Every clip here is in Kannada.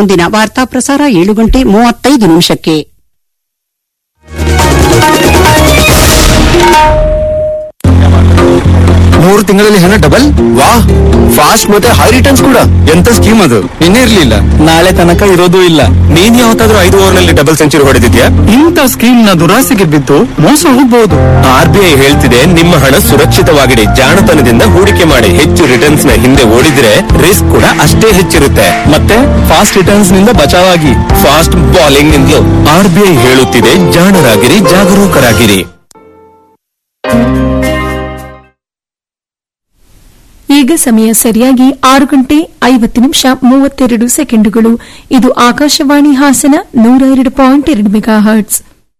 ಮುಂದಿನ ವಾರ್ತಾ ಪ್ರಸಾರ ಏಳು ಗಂಟೆ ಮೂವತ್ತೈದು ನಿಮಿಷಕ್ಕೆ ಮೂರು ತಿಂಗಳಲ್ಲಿ ಹಣ ಡಬಲ್ ವಾ ಫಾಸ್ಟ್ ಮತ್ತೆ ಹೈ ರಿಟರ್ನ್ಸ್ ಕೂಡ ಎಂತ ಸ್ಕೀಮ್ ಅದು ನಿನ್ನೆ ಇರ್ಲಿಲ್ಲ ನಾಳೆ ತನಕ ಇರೋದು ಇಲ್ಲ ನೀನ್ ಯಾವತ್ತಾದ್ರೂ ಐದು ಓವರ್ ನಲ್ಲಿ ಡಬಲ್ ಸೆಂಚುರಿ ಹೊಡೆದಿದ್ಯಾ ಇಂಥ ಸ್ಕೀಮ್ ನ ದುರಾಸೆಗೆ ಬಿದ್ದು ಮೋಸ ಹೋಗ್ಬಹುದು ಆರ್ ಬಿ ಐ ಹೇಳ್ತಿದೆ ನಿಮ್ಮ ಹಣ ಸುರಕ್ಷಿತವಾಗಿಡಿ ಜಾಣತನದಿಂದ ಹೂಡಿಕೆ ಮಾಡಿ ಹೆಚ್ಚು ರಿಟರ್ನ್ಸ್ ನ ಹಿಂದೆ ಓಡಿದ್ರೆ ರಿಸ್ಕ್ ಕೂಡ ಅಷ್ಟೇ ಹೆಚ್ಚಿರುತ್ತೆ ಮತ್ತೆ ಫಾಸ್ಟ್ ರಿಟರ್ನ್ಸ್ ನಿಂದ ಬಚಾವಾಗಿ ಫಾಸ್ಟ್ ಬಾಲಿಂಗ್ ನಿಂದಲೂ ಆರ್ ಬಿ ಐ ಹೇಳುತ್ತಿದೆ ಜಾಣರಾಗಿರಿ ಜಾಗರೂಕರಾಗಿರಿ ಈಗ ಸಮಯ ಸರಿಯಾಗಿ ಆರು ಗಂಟೆ ಐವತ್ತು ನಿಮಿಷ ಮೂವತ್ತೆರಡು ಸೆಕೆಂಡುಗಳು ಇದು ಆಕಾಶವಾಣಿ ಹಾಸನ ನೂರ ಎರಡು ಪಾಯಿಂಟ್ ಎರಡು ಮೆಗಾ ಹರ್ಟ್ಸ್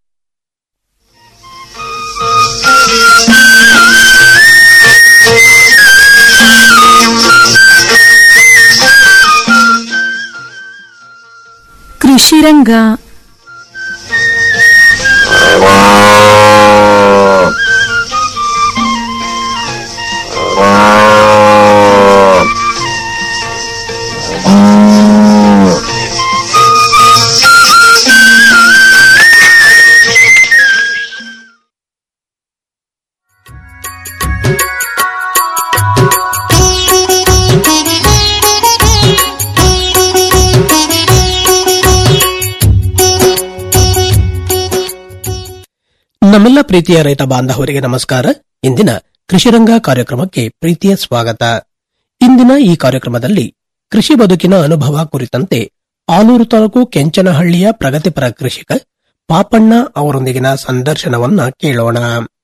ಕೃಷಿ ರಂಗ ನಮ್ಮೆಲ್ಲ ಪ್ರೀತಿಯ ರೈತ ಬಾಂಧವರಿಗೆ ನಮಸ್ಕಾರ ಇಂದಿನ ಕೃಷಿರಂಗ ಕಾರ್ಯಕ್ರಮಕ್ಕೆ ಪ್ರೀತಿಯ ಸ್ವಾಗತ ಇಂದಿನ ಈ ಕಾರ್ಯಕ್ರಮದಲ್ಲಿ ಕೃಷಿ ಬದುಕಿನ ಅನುಭವ ಕುರಿತಂತೆ ಆಲೂರು ತಾಲೂಕು ಕೆಂಚನಹಳ್ಳಿಯ ಪ್ರಗತಿಪರ ಕೃಷಿಕ ಪಾಪಣ್ಣ ಅವರೊಂದಿಗಿನ ಸಂದರ್ಶನವನ್ನ ಕೇಳೋಣ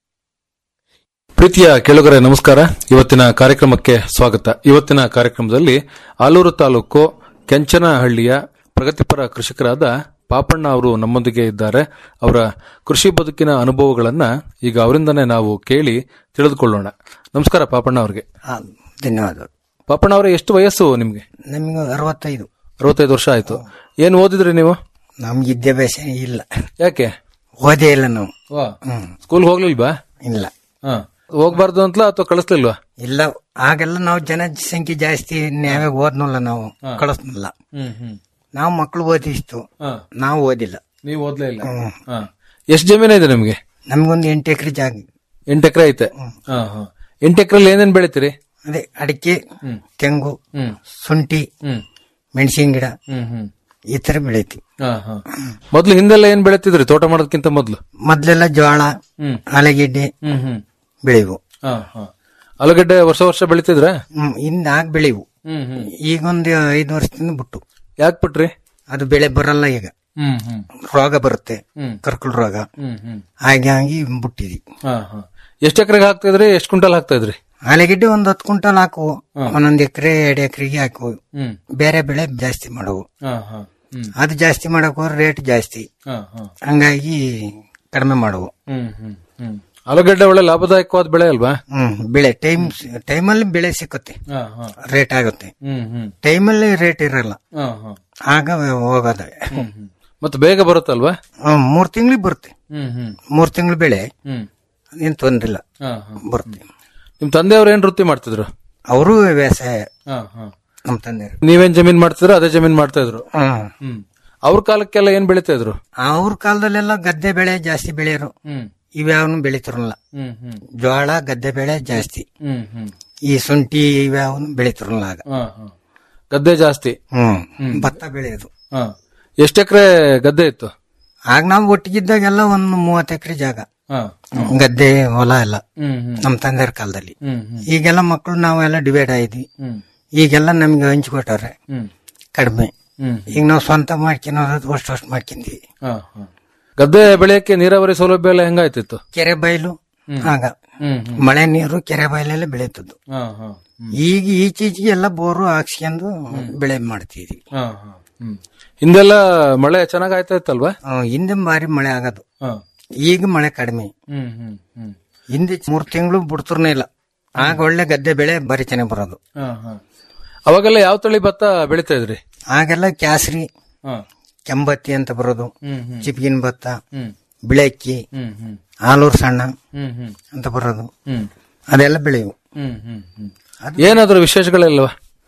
ಪ್ರೀತಿಯ ಕೇಳುಗರೆ ನಮಸ್ಕಾರ ಇವತ್ತಿನ ಕಾರ್ಯಕ್ರಮಕ್ಕೆ ಸ್ವಾಗತ ಇವತ್ತಿನ ಕಾರ್ಯಕ್ರಮದಲ್ಲಿ ಆಲೂರು ತಾಲೂಕು ಕೆಂಚನಹಳ್ಳಿಯ ಪ್ರಗತಿಪರ ಕೃಷಿಕರಾದ ಪಾಪಣ್ಣ ಅವರು ನಮ್ಮೊಂದಿಗೆ ಇದ್ದಾರೆ ಅವರ ಕೃಷಿ ಬದುಕಿನ ಅನುಭವಗಳನ್ನ ಈಗ ಅವರಿಂದನೇ ನಾವು ಕೇಳಿ ತಿಳಿದುಕೊಳ್ಳೋಣ ನಮಸ್ಕಾರ ಪಾಪಣ್ಣ ಅವರಿಗೆ ಹಾ ಧನ್ಯವಾದಗಳು ಪಾಪಣ್ಣ ಅವರೇ ಎಷ್ಟು ವಯಸ್ಸು ನಿಮ್ಗೆ ನಮಗೆ ಅರವತ್ತೈದು ಅರವತ್ತೈದು ವರ್ಷ ಆಯ್ತು ಏನ್ ಓದಿದ್ರಿ ನೀವು ನಮ್ಗೆ ವಿದ್ಯಾಭ್ಯಾಸ ಇಲ್ಲ ಯಾಕೆ ಓದೇ ಇಲ್ಲ ನಾವು ಹ್ಮ್ ಸ್ಕೂಲ್ ಹೋಗ್ಲಿಲ್ವಾ ಇಲ್ಲ ಹಾ ಹೋಗ್ಬಾರ್ದು ಅಂತಲಾ ಅಥವಾ ಕಳಿಸ್ಲಿಲ್ವಾ ಇಲ್ಲ ಆಗೆಲ್ಲ ನಾವು ಜನಸಂಖ್ಯೆ ಜಾಸ್ತಿ ನಾವೇ ಓದ್ನಲ್ಲ ನಾವು ಕಳಿಸ್ನಲ್ಲ ಹ್ಮ್ ಹ್ಮ್ ನಾವು ಮಕ್ಕಳು ಓದಿಸ್ತು ಹಾ ನಾವು ಓದಿಲ್ಲ ನೀವು ಓದ್ಲೇ ಇಲ್ಲ ಹ್ಮ್. ಹಾ ಎಷ್ಟು ಜಮೀನ ಇದೆ ನಿಮ್ಗೆ ನಮ್ಗೊಂದು ಎಂಟು ಎಕರೆ ಜಾಗ ಎಂಟು ಎಕರೆ ಐತೆ ಹಾ ಹಾ ಎಂಟು ಎಕರೆಲಿ ಏನೇನ್ ಬೆಳಿತೀರಿ ಅದೇ ಅಡಿಕೆ ತೆಂಗು ಹ್ಮ್ ಶುಂಠಿ ಹ್ಮ್ ಮೆಣಸಿನ ಗಿಡ ಹ್ಮ್ ಹ್ಮ್ ಈ ತರ ಬೆಳಿತೀವಿ ಹಾ ಹಾ ಮೊದ್ಲು ಹಿಂದೆಲ್ಲ ಏನ್ ಬೆಳಿತಿದ್ರಿ ತೋಟ ಮಾಡೋದಕ್ಕಿಂತ ಮೊದ್ಲು ಮೊದ್ಲೆಲ್ಲ ಜೋಳ ಹ್ಮ್ ಆಲೂಗೆಡ್ಡೆ ಹ್ಮ್ ಹ್ಮ್ ಬೆಳೆವು ಹಾ ಹಾ ಆಲೂಗಡ್ಡೆ ವರ್ಷ ವರ್ಷ ಬೆಳಿತಿದ್ರ ಹ್ಮ್ ಇಂದ ಆಗ ಬೆಳೆವು ಹ್ಮ್ ಹ್ಮ್ ಈಗೊಂದು ಐದು ವರ್ಷದಿಂದ ಬಿಟ್ಟು ಯಾಕೆ ಬಿಟ್ರಿ ಅದು ಬೆಳೆ ಬರಲ್ಲ ಈಗ ಹ್ಮ್ ಹ್ಮ್ ರೋಗ ಬರುತ್ತೆ ಹ್ಮ್. ಕರ್ಕಲ್ ರೋಗ ಹ್ಮ್ ಹ್ಮ್ ಹಾಗಾಗಿ ಬಿಟ್ಟಿದ್ವಿ ಹಾ ಹಾ ಎಷ್ಟ್ ಎಕರೆಗೆ ಹಾಕ್ತಾ ಇದ್ರಿ ಎಷ್ಟ್ ಕ್ವಿಂಟಲ್ ಹಾಕ್ತಾ ಇದ್ರಿ ಆಲೂಗೆಡ್ಡೆ ಒಂದ್ ಹತ್ತು ಕ್ವಿಂಟಲ್ ಹಾಕುವು ಒಂದೊಂದ್ ಎಕರೆ ಎರಡು ಎಕರೆಗೆ ಹಾಕುವು ಹ್ಮ್ ಬೇರೆ ಬೆಳೆ ಜಾಸ್ತಿ ಮಾಡವು ಹಾ ಹಾ ಹ್ಮ್ ಅದು ಜಾಸ್ತಿ ಮಾಡಕ್ ಹೋದ್ರೆ ರೇಟ್ ಜಾಸ್ತಿ ಹಾ ಹಾ ಹಂಗಾಗಿ ಕಡಿಮೆ ಮಾಡವು ಹ್ಮ್ ಹ್ಮ್ ಹ್ಮ್ ಆಲೂಗಡ್ಡೆ ಒಳ್ಳೆ ಲಾಭದಾಯಕವಾದ ಬೆಳೆ ಅಲ್ವಾ ಹ್ಮ್ ಬೆಳೆ ಟೈಮ್ ಟೈಮಲ್ಲಿ ಬೆಳೆ ಸಿಕ್ಕುತ್ತೆ ಹಾ ಹಾ ರೇಟ್ ಆಗುತ್ತೆ ಹ್ಮ್ ಹ್ಮ್ ಟೈಮಲ್ಲಿ ರೇಟ್ ಇರಲ್ಲ ಹಾ ಹಾ ಆಗ ಹೋಗೋದ ಹ್ಮ್ ಹ್ಮ್ ಮತ್ತೆ ಬೇಗ ಬರುತ್ತಲ್ವಾ ಹ್ಮ್, ಮೂರ್ ತಿಂಗಳಿಗೆ ಬರುತ್ತೆ ಹ್ಮ್ ಹ್ಮ್ ಮೂರ್ ತಿಂಗಳು ಬೆಳೆ ಹ್ಮ್ ಏನ್ ತೊಂದ್ರೆ ಇಲ್ಲ ಹಾ ಹಾ ಬರುತ್ತೆ ನಿಮ್ ತಂದೆಯವ್ರು ಏನ್ ವೃತ್ತಿ ಮಾಡ್ತಿದ್ರು ಅವರು ವ್ಯವಸಾಯ ಹಾ ಹಾ ನಮ್ಮ ತಂದೆಯವರು ನೀವೇನ್ ಜಮೀನ್ ಮಾಡ್ತಿದ್ರು ಅದೇ ಜಮೀನ್ ಮಾಡ್ತಾ ಇದ್ರು ಹ್ಮ್ ಹ್ಮ್ ಅವ್ರ ಕಾಲಕ್ಕೆಲ್ಲ ಏನ್ ಬೆಳಿತಾ ಇದ್ರು ಅವ್ರ ಕಾಲದಲ್ಲೆಲ್ಲ ಗದ್ದೆ ಬೆಳೆ ಜಾಸ್ತಿ ಬೆಳೆಯೋರು ಹ್ಮ್ ಇವ್ಯಾವನು ಬೆಳಿತಿರಲ್ಲ ಹ್ಮ್ ಹ್ಮ್ ಜೋಳ ಗದ್ದೆ ಬೆಳೆ ಜಾಸ್ತಿ ಹ್ಮ್ ಹ್ಮ್ ಈ ಶುಂಠಿ ಇವ್ಯಾವನು ಬೆಳಿತಿರಲ್ಲ ಆಗ ಹಾ ಹಾ ಗದ್ದೆ ಜಾಸ್ತಿ ಹ್ಮ್ ಭತ್ತ ಬೆಳೆಯೋದು ಹಾ ಎಷ್ಟ್ ಎಕರೆ ಗದ್ದೆ ಇತ್ತು ಆಗ ನಾವು ಒಟ್ಟಿಗಿದ್ದಾಗೆಲ್ಲ ಒಂದು ಮೂವತ್ತು ಎಕರೆ ಜಾಗ ಹಾ ಗದ್ದೆ ಹೊಲ ಎಲ್ಲ ಹ್ಮ್ ಹ್ಮ್ ನಮ್ಮ ತಂದೆಯವ್ರ ಕಾಲದಲ್ಲಿ ಹ್ಮ್ ಹ್ಮ್ ಈಗೆಲ್ಲ ಮಕ್ಕಳು ನಾವೆಲ್ಲ ಡಿವೈಡ್ ಆಯ್ದ್ವಿ ಹ್ಮ್ ಈಗೆಲ್ಲ ನಮ್ಗೆ ಹಂಚ್ಕೊಟ್ಟವ್ರೆ ಹ್ಮ್ ಕಡಿಮೆ ಹ್ಮ್ ಈಗ ನಾವು ಸ್ವಂತ ಮಾಡ್ಕೊಳೋದು ಅಷ್ಟು ಅಷ್ಟು ಮಾಡ್ಕೊಂಡ್ವಿ ಹಾ ಹಾ ಗದ್ದೆ ಬೆಳೆಯಕ್ಕೆ ನೀರಾವರಿ ಸೌಲಭ್ಯ ಎಲ್ಲ ಹೆಂಗಾಯ್ತಿತ್ತು ಕೆರೆ ಬಯಲು ಆಗ ಹ್ಮ್ ಹ್ಮ್ ಮಳೆ ನೀರು ಕೆರೆ ಬಯಲೆಲ್ಲ ಬೆಳೆಯುತ್ತದ್ದು ಹಾ ಹಾ ಹ್ಮ್ ಈಗ ಈಚೀಚೆಗೆ ಎಲ್ಲ ಬೋರು ಹಾಕ್ಸ್ಕೊಂಡು ಬೆಳೆ ಮಾಡ್ತಿದ್ವಿ ಹಾ ಹಾ ಹ್ಮ್ ಹಿಂದೆಲ್ಲ ಮಳೆ ಚೆನ್ನಾಗ್ ಆಯ್ತಾ ಇತ್ತಲ್ವಾ ಆ, ಹಿಂದೆ ಬಾರಿ ಮಳೆ ಆಗೋದು ಹಾ ಈಗ ಮಳೆ ಕಡಿಮೆ ಹ್ಮ್ ಹ್ಮ್ ಹ್ಮ್ ಹಿಂದೆ ಮೂರ್ ತಿಂಗಳು ಬಿಡ್ತಿರ್ನೇ ಇಲ್ಲ ಆಗ ಒಳ್ಳೆ ಗದ್ದೆ ಬೆಳೆ ಬಾರಿ ಚೆನ್ನಾಗಿ ಬರೋದು ಹಾ ಹಾ ಅವಾಗೆಲ್ಲ ಯಾವ ತಳಿ ಭತ್ತ ಬೆಳಿತಾ ಇದ್ರಿ ಆಗೆಲ್ಲ ಕ್ಯಾಸ್ರಿ ಹಾ ಕೆಂಬತ್ತಿ ಅಂತ ಬರೋದು ಹ್ಮ್ ಹ್ಮ್ ಚಿಪ್ಗಿನ ಭತ್ತ ಹ್ಮ್ ಬಿಳಕ್ಕಿ ಹ್ಮ್ ಹ್ಮ್ ಆಲೂರು ಸಣ್ಣ ಹ್ಮ್ ಹ್ಮ್ ಅಂತ ಬರೋದು ಹ್ಮ್ ಅದೆಲ್ಲ ಬೆಳೆಯವು ಹ್ಮ್ ಹ್ಮ್ ಹ್ಮ್ ಏನಾದ್ರು ವಿಶೇಷಗಳಿಲ್ವಾ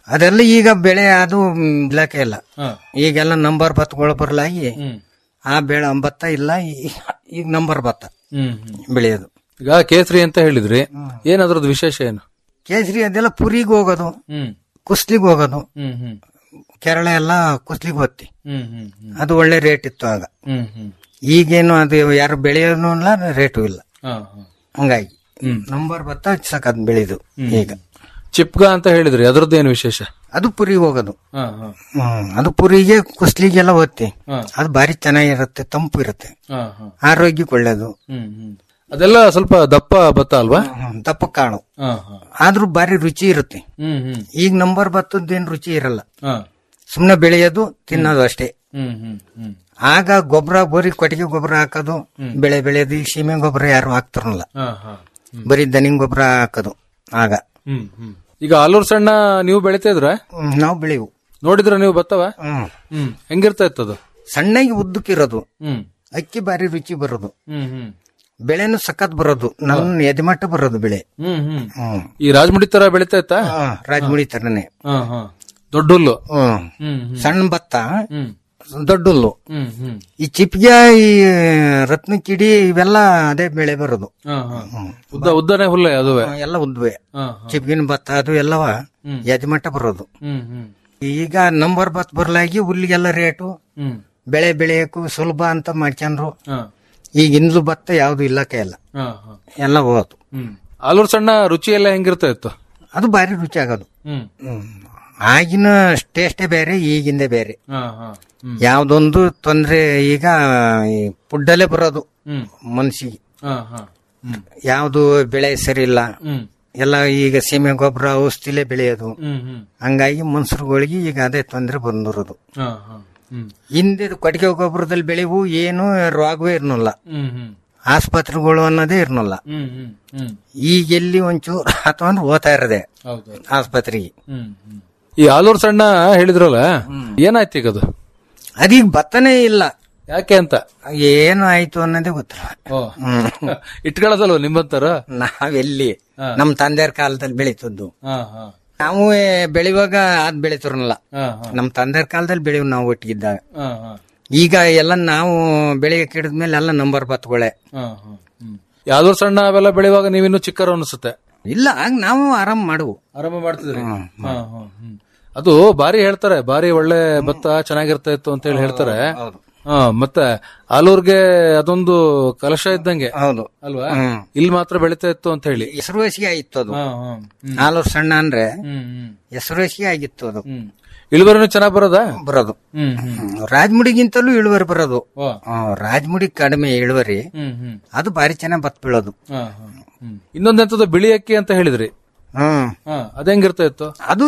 ಅದೆಲ್ಲ ಈಗ ಬೆಳೆ ಅದು ಮ್, ಇಲಾಖೆ ಇಲ್ಲ ಹಾ. ಈಗೆಲ್ಲ ನಂಬರ್ ಭತ್ತಗಳು ಬರಲಾಗಿ ಹ್ಮ್ ಆ ಬೆಳೆ ಭತ್ತ ಇಲ್ಲ ಈ- ಈಗ ನಂಬರ್ ಭತ್ತ ಹ್ಮ್ ಹ್ಮ್. ಬೆಳೆಯೋದು ಈಗ ಕೇಸರಿ ಅಂತ ಹೇಳಿದ್ರಿ ಏನಾದ್ರದ್ದು ವಿಶೇಷ ಏನು ಕೇಸರಿ ಅದೆಲ್ಲ ಪುರಿಗೆ ಹೋಗೋದು ಹ್ಮ್ ಕುಸ್ಲಿಗೆ ಹೋಗೋದು ಹ್ಮ್ ಹ್ಮ್ ಕೇರಳ ಎಲ್ಲ ಕುಸ್ಲಿಗೆ ಹೋಗ್ತಿ ಹ್ಮ್ ಹ್ಮ್ ಹ್ಮ್ ಅದು ಒಳ್ಳೆ ರೇಟ್ ಇತ್ತು ಆಗ ಹ್ಮ್ ಹ್ಮ್ ಈಗೇನು ಅದು ಯಾರು ಬೆಳೆಯೋನು ಇಲ್ಲ ರೇಟು ಇಲ್ಲ ಹಾ, ಹಾ. ಹಂಗಾಗಿ ನಂಬರ್ ಭತ್ತ ಸಖತ್ ಬೆಳೆದು ಈಗ ಚಿಪ್ಗ ಅಂತ ಹೇಳಿದ್ರಿ ಅದ್ರದ್ದು ಏನು ವಿಶೇಷ ಅದು ಪುರಿಗೆ ಹೋಗೋದು ಹಾ, ಹಾ. ಹ್ಮ್ ಅದು ಪುರಿಗೆ ಕುಸ್ಲಿಗೆಲ್ಲ ಓದ್ತಿ ಹಾ. ಅದು ಭಾರಿ ಚೆನ್ನಾಗಿರುತ್ತೆ ತಂಪು ಇರುತ್ತೆ ಹಾ, ಹಾ. ಆರೋಗ್ಯಕ್ಕೆ ಒಳ್ಳೇದು ಹ್ಮ್ ಹ್ಮ್ ಅದೆಲ್ಲ ಸ್ವಲ್ಪ ದಪ್ಪ ಭತ್ತ ಅಲ್ವಾ ಹ್ಮ್, ದಪ್ಪ ಕಾಳು ಹಾ, ಹಾ. ಆದ್ರೂ ಭಾರಿ ರುಚಿ ಇರುತ್ತೆ ಹ್ಮ್ ಹ್ಮ್ ಈಗ ನಂಬರ್ ಭತ್ತದ್ದೇನು ರುಚಿ ಇರಲ್ಲ ಹಾ. ಸುಮ್ನೆ ಬೆಳೆಯೋದು ತಿನ್ನೋದು ಅಷ್ಟೇ ಹ್ಮ್ ಹ್ಮ್ ಹ್ಮ್ ಆಗ ಗೊಬ್ಬರ ಬರೀ ಕೊಟ್ಟಿಗೆ ಗೊಬ್ಬರ ಹಾಕೋದು ಬೆಳೆ ಬೆಳೆಯೋದು ಈ ಸೀಮೆ ಗೊಬ್ಬರ ಯಾರು ಹಾಕ್ತಾರಲ್ಲ ಹಾ, ಹಾ. ಬರೀ ದನಿಂಗ್ ಗೊಬ್ಬರ ಹಾಕೋದು ಆಗ ಹ್ಮ್ ಹ್ಮ್ ಈಗ ಆಲೂರ್ ಸಣ್ಣ ನೀವು ಬೆಳಿತಾ ಇದ್ರ ಹ್ಮ್, ನಾವು ಬೆಳೆವು ನೋಡಿದ್ರ ನೀವು ಭತ್ತವ ಹ್ಮ್ ಹ್ಮ್ ಹೆಂಗಿರ್ತಾ ಇತ್ತದು ಸಣ್ಣಗೆ ಉದ್ದಕ್ಕಿರೋದು ಹ್ಮ್ ಅಕ್ಕಿ ಭಾರಿ ರುಚಿ ಬರೋದು ಹ್ಮ್ ಹ್ಮ್ ಬೆಳೆನು ಸಖತ್ ಬರೋದು ನನ್ನ ಎದೆಮಟ್ಟ ಬರೋದು ಬೆಳೆ ಹ್ಮ್ ಹ್ಮ್ ಹ್ಮ್ ಈ ರಾಜಮುಡಿ ತರ ಬೆಳಿತಾ ಇತ್ತಾ ಹಾ, ರಾಜಮುಡಿ ತರನೇ ಹಾ ಹಾ ದೊಡ್ಡ ಹುಲ್ಲು ಹ್ಮ್ ಹ್ಮ್ ಹ್ಮ್ ಸಣ್ಣ ಭತ್ತ ಹ್ಮ್ ದೊಡ್ಡ ಹುಲ್ಲು ಹ್ಮ್ ಹ್ಮ್ ಈ ಚಿಪ್ಗೆ ಈ ರತ್ನ ಕಿಡಿ ಇವೆಲ್ಲ ಅದೇ ಬೆಳೆ ಬರೋದು ಹಾ ಹಾ ಉದ್ದ ಉದ್ದನೆ ಹುಲ್ಲೆ ಅದುವೆ ಹ್ಮ್, ಎಲ್ಲ ಉದ್ವೆ ಹಾ ಹಾ ಚಿಪ್ಗಿನ ಭತ್ತ ಅದು ಎಲ್ಲವ ಯಜಮಟ್ಟ ಬರೋದು ಹ್ಮ್ ಹ್ಮ್ ಈಗ ನಂಬರ್ ಭತ್ತ ಬರ್ಲಾಗಿ ಹುಲ್ಲಿಗೆಲ್ಲ ರೇಟು ಹ್ಮ್ ಬೆಳೆ ಬೆಳೆಯಕ್ಕೂ ಸುಲಭ ಅಂತ ಮಾಡ್ಕೊಂಡ್ರು ಹಾ ಈಗ ಇಂದ್ಲು ಭತ್ತ ಯಾವ್ದು ಇಲ್ಲಕ್ಕೆ ಇಲ್ಲ ಹಾ ಹಾ ಎಲ್ಲ ಹೋಗೋದು ಹ್ಮ್ ಆಲೂರ್ ಸಣ್ಣ ರುಚಿ ಎಲ್ಲ ಹೆಂಗಿರ್ತಾ ಇತ್ತು ಅದು ಭಾರಿ ರುಚಿ ಆಗೋದು ಹ್ಮ್ ಹ್ಮ್. ಆಗಿನ ಟೇಸ್ಟೇ ಬೇರೆ ಈಗಿಂದೇ ಬೇರೆ ಹಾ ಹಾ ಹ್ಮ್ ಯಾವ್ದೊಂದು ತೊಂದ್ರೆ ಈಗ ಈ ಫುಡ್ಡಲ್ಲೇ ಬರೋದು ಹ್ಮ್ ಮನ್ಸಿಗೆ ಹಾ ಹಾ ಹ್ಮ್ ಯಾವ್ದು ಬೆಳೆ ಸರಿ ಇಲ್ಲ ಹ್ಮ್ ಎಲ್ಲ ಈಗ ಸೀಮೆ ಗೊಬ್ಬರ ಔಷಧಿಲೇ ಬೆಳೆಯೋದು ಹ್ಮ್ ಹ್ಮ್ ಹಂಗಾಗಿ ಮನುಷ್ಯರುಗಳಿಗೆ ಈಗ ಅದೇ ತೊಂದರೆ ಬಂದಿರೋದು ಹಾ ಹಾ ಹ್ಮ್ ಹಿಂದೆ ಕೊಟ್ಟಿಗೆ ಗೊಬ್ಬರದಲ್ಲಿ ಬೆಳೆವು ಏನು ರೋಗವೇ ಇರ್ನಲ್ಲ ಹ್ಮ್ ಹ್ಮ್ ಆಸ್ಪತ್ರೆಗಳು ಅನ್ನೋದೇ ಇರ್ನಲ್ಲ ಹ್ಮ್ ಹ್ಮ್ ಹ್ಮ್ ಈಗ ಎಲ್ಲಿ ಒಂಚೂರು ಅಥವಾ ಅಂದ್ರೆ ಓದ್ತಾ ಇರದೆ ಹೌದು ಆಸ್ಪತ್ರೆಗೆ ಹ್ಮ್ ಹ್ಮ್ ಈ ಆಲೂರ್ ಸಣ್ಣ ಹೇಳಿದ್ರಲ್ಲ ಏನಾಯ್ತು ಈಗ ಅದು ಅದೀಗ ಭತ್ತನೇ ಇಲ್ಲ ಯಾಕೆ ಅಂತ ಏನು ಆಯ್ತು ಅನ್ನೋದೇ ಗೊತ್ತಿಲ್ಲ ಓ ಇಟ್ಕೊಳ್ಳೋದಲ್ವ ನಿಮ್ಮಂತಾರ ನಾವೆಲ್ಲಿ ನಮ್ ತಂದೆಯರ ಕಾಲದಲ್ಲಿ ಬೆಳೀತದ್ದು ಹಾ ಹಾ ನಾವು ಬೆಳೆಯುವಾಗ ಅದ್ ಬೆಳಿತಿರಲ್ಲ ಹಾ ಹಾ ನಮ್ ತಂದೆಯರ ಕಾಲದಲ್ಲಿ ಬೆಳೆವು ನಾವು ಒಟ್ಟಿಗಿದ್ದಾಗ ಹಾ ಹಾ ಈಗ ಎಲ್ಲ ನಾವು ಬೆಳೆಯಕ್ಕೆ ಹಿಡಿದ್ಮೇಲೆ ಎಲ್ಲ ನಂಬರ್ ಭತ್ತಗಳೇ ಹಾ ಹಾ ಹ್ಮ್ ಯಾವ್ದೋ ಸಣ್ಣ ಅವೆಲ್ಲ ಬೆಳೆಯುವಾಗ ನೀವಿನ್ನೂ ಚಿಕ್ಕರು ಅನಿಸುತ್ತೆ ಇಲ್ಲ ಆಗ ನಾವು ಆರಾಮ್ ಮಾಡುವು ಆರಂಭ ಮಾಡ್ತಿದ್ರಿ ಹಾ, ಹಾ, ಹ್ಮ್. ಅದು ಬಾರಿ ಹೇಳ್ತಾರೆ ಬಾರಿ ಒಳ್ಳೆ ಭತ್ತ ಚೆನ್ನಾಗಿರ್ತಾ ಇತ್ತು ಅಂತ ಹೇಳಿ ಹೇಳ್ತಾರೆ ಹಾ ಮತ್ತೆ ಆಲೂರ್ಗೆ ಅದೊಂದು ಕಲಶ ಇದ್ದಂಗೆ ಹೌದು ಅಲ್ವಾ ಹ್ಮ್. ಇಲ್ಲಿ ಮಾತ್ರ ಬೆಳಿತಾ ಇತ್ತು ಅಂತ ಹೇಳಿ ಹೆಸರುವಾಸಿಗೆ ಆಗಿತ್ತು ಅದು ಹಾ, ಹಾ. ಹ್ಮ್, ನಾಲ್ವರು ಸಣ್ಣ ಅಂದ್ರೆ ಹ್ಮ್, ಹ್ಮ್, ಹೆಸರುವಾಸಿಗೆ ಆಗಿತ್ತು ಅದು ಹ್ಮ್. ಇಳುವರಿನೂ ಚೆನ್ನಾಗ್ ಬರೋದಾ ಬರೋದು ಹ್ಮ್ ಹ್ಮ್ ಹ್ಮ್. ರಾಜಮುಡಿಗಿಂತಲೂ ಇಳುವರಿ ಬರೋದು ಓ. ಆ, ರಾಜಮುಡಿ ಕಡಿಮೆ ಇಳುವರಿ ಹ್ಮ್ ಹ್ಮ್ ಅದು ಭಾರಿ ಚೆನ್ನಾಗಿ ಬತ್ ಬೀಳೋದು ಹಾ, ಹಾ, ಹ್ಮ್. ಇನ್ನೊಂದೆಂತದ್ದು ಬಿಳಿ ಅಕ್ಕಿ ಅಂತ ಹೇಳಿದ್ರಿ ಹ್ಮ್ ಹಾ ಅದೇಂಗಿರ್ತಾ ಇತ್ತು ಅದು